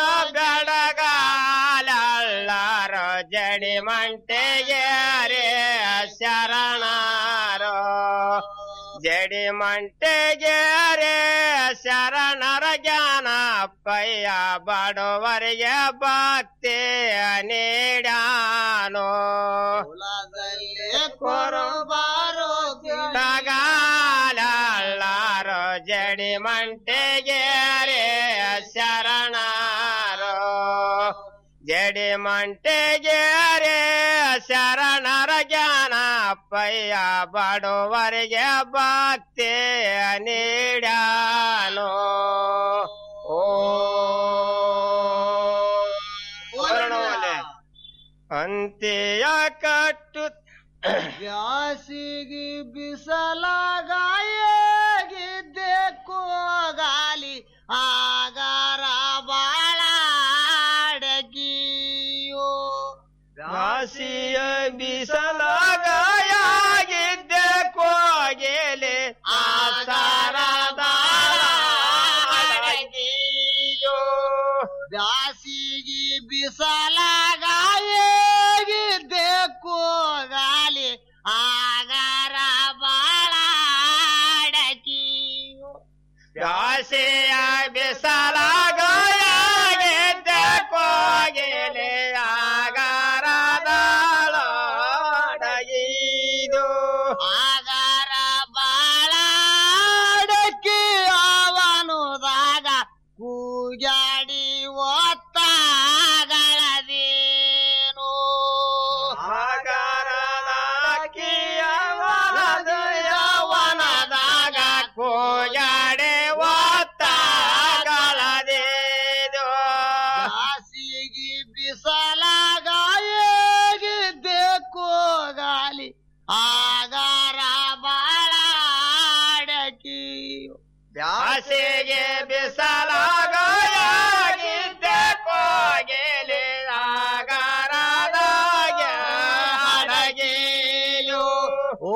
ಬೆಡಗಾಲಳ್ಳಾರ ಜಡಿ ಮಂಟಿಗೆ ರೇ ಶರಣಾರೋ ಜಡಿ ಮಂಟೆಗೆ ರೇ ಶರಣರ ಜ್ಞಾನ ಪಯ್ಯ ಬಡವರಿಗೆ ಭಕ್ತಿ ನೀಡಾನೋ ಕೊರಬಾರೋ ತಗಾಲಾರೋ ಜಡಿ ಮಂಟೆಗೆ ರೇ ಶರಣಾರೋ ಜಡಿ ಮಂಟೆಗೆ ರೇ ಶರಣರ ಜ್ಞಾನ ಪಯ್ಯ ಬಡವರಿಗೆ ಭಕ್ತಿ ನೀಡಾನೋ ಓ ವರ್ಣವಲೆ ಅಂತ್ಯ ಕಟ್ಟು ಬ್ಯಾಸಿಗಿ ಬಿಸಲಾಗಾಯಗಿದ್ದೆ ಕೋಗಾಲಿ ಆಗಾರ ಬಾಳ ಅಡಗಿಯೋ ರಾಶಿಯ ಬಿಸಲಾಗಾಯಾಗಿದ್ದೆ ಕೋಗೆಲೆ ಆಸಾರದಾಳಗಿಯೋ ಬ್ಯಾಸಿಗಿ ಬಿಸಲಾಗಾಯಗಿದ್ದೆ ಕೋಗಾಲಿ ಆಗಾರ ಬಾಳ ಅಡಗಿಯೋ ರಾಶಿಯ ಬಿಸಲಾಗಾಯಾಗಿದ್ದೆ ಕೋಗೆಲೆ ಆಗಾರದಾಳಗಿದು ಆಗಾರ ಬಾಳ ಅಡಕಿ ಅವನುದಾಗ ಕೂಜಾಡಿ ಒತ್ತಾಗಳದೇನು ಯವನದಾಗ ಕೋಜಾಡೆ ಒತ್ತಾಗಳದೇದು ಹಾಸಿಗೆ ಬಿಸಲಾಗಾಯಗಿದ್ದೆ ಕೋಗಾಲಿ ಆಗಾರ ಬಾಳ ಅಡಕಿ ಬ್ಯಾಸಿಗೆ ಬಿಸಲಾಗಿದ್ದೆ ಕೋಗೆಲೆ ಆಗರದಾಗ ಅಡಗಿಯು ಓ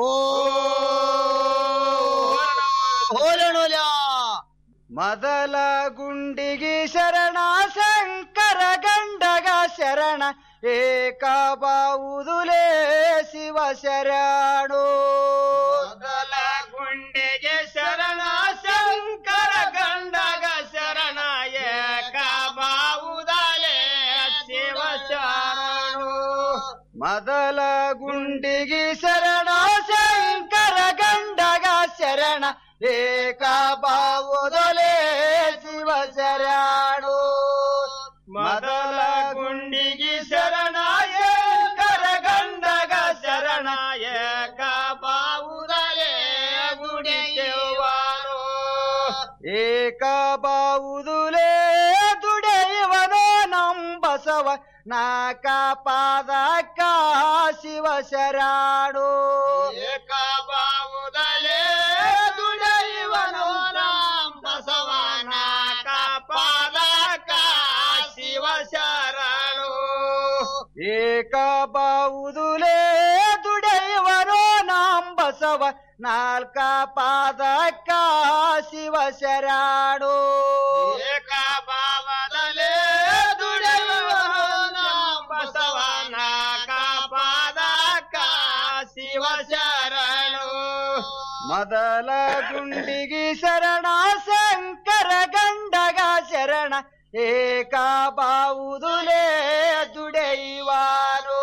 ಹೋಲಣೋಲ ಮೊದಲ ಗುಂಡಿಗೆ ಶರಣ ಶಂಕರ ಗಂಡಗ ಶರಣ ಏಕ ಬಾವುದುಲೇ ಶಿವ ಶರಣು ಮೊದಲ ಗುಂಡೆಗೆ ಶರಣ ಶಂಕರ ಗಂಡಗ ಶರಣ ಏಕ ಬಾವುದಲೆ ಶಿವ ಶರಣು ಮೊದಲ ಗುಂಡಿಗೆ ಶರಣ ಶಂಕರ ಗಂಡಗ ಶರಣ ಏಕ ಬಾವುದಲೇ ಶಿವ ಶರಣು ಮೊದಲ ಗುಂಡಿಗೆ ಶರಣ ಏಕರ ಗಂಡಗ ಶರಣ ಏಕ ಬಾವುದಲೆ ಗುಡಿಯುವರು ಏಕ ಬಾವುದುಲೇ ದುಡೆಯುವನೋ ನಂಬಸವ ನಾಕ ಪಾದಕ ಶಿವ ಶರಣು ಏಕ ಬಾವುದಲೆ ದುಡಿಯುವನು ಬಸವನ ಕಾಪಾದಕ ಶಿವ ಶರಣು ಏಕ ಬಾವುದುಲೇ ದುಡೆಯುವನೋ ನಂಬಸವ ನಾಲ್ಕ ಪಾದಕ ಶಿವ ಶರಣು ಏಕ ಬಾವದಲೆ ದುಡಿಯುವನು ಬಸವನ ಕಾಪಾದಕ ಶಿವ ಶರಣು ಮೊದಲ ಗುಂಡಿಗೆ ಶರಣ ಶಂಕರ ಗಂಡಗ ಶರಣ ಏಕ ಬಾವುದುಲೇ ದುಡೆಯುವಾರು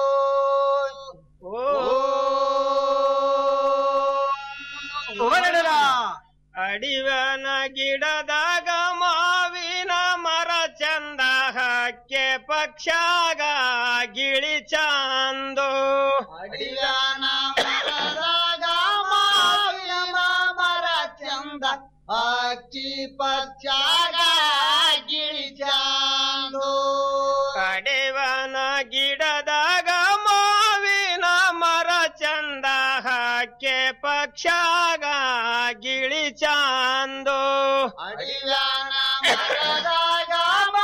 ಅಡಿವನ ಗಿಡದಾಗ ಮಾವಿನ ಮರ ಚಂದ ಹಕ್ಕೆ ಪಕ್ಷಾಗ ಗಿಳಿ ಚಂದು ಅಡಿಯಾನ ಮರದಾಗ ಮಾವಿನ ಮರ ಚಂದ ಚಂದ ಅಕ್ಕಿ ಪಚ್ಚಾಗ ಗಿಳಿ ಚಾಂದು ಕಡೆವನ ಗಿಡದಾಗ ಮಾವಿನ ಮರ ಚಂದ ಹಕ್ಕೆ ಪಕ್ಷಾಗ ಗಿಳಿ ಚಾಂದು ಅಡಿವ್ಯಾನ ಮರದ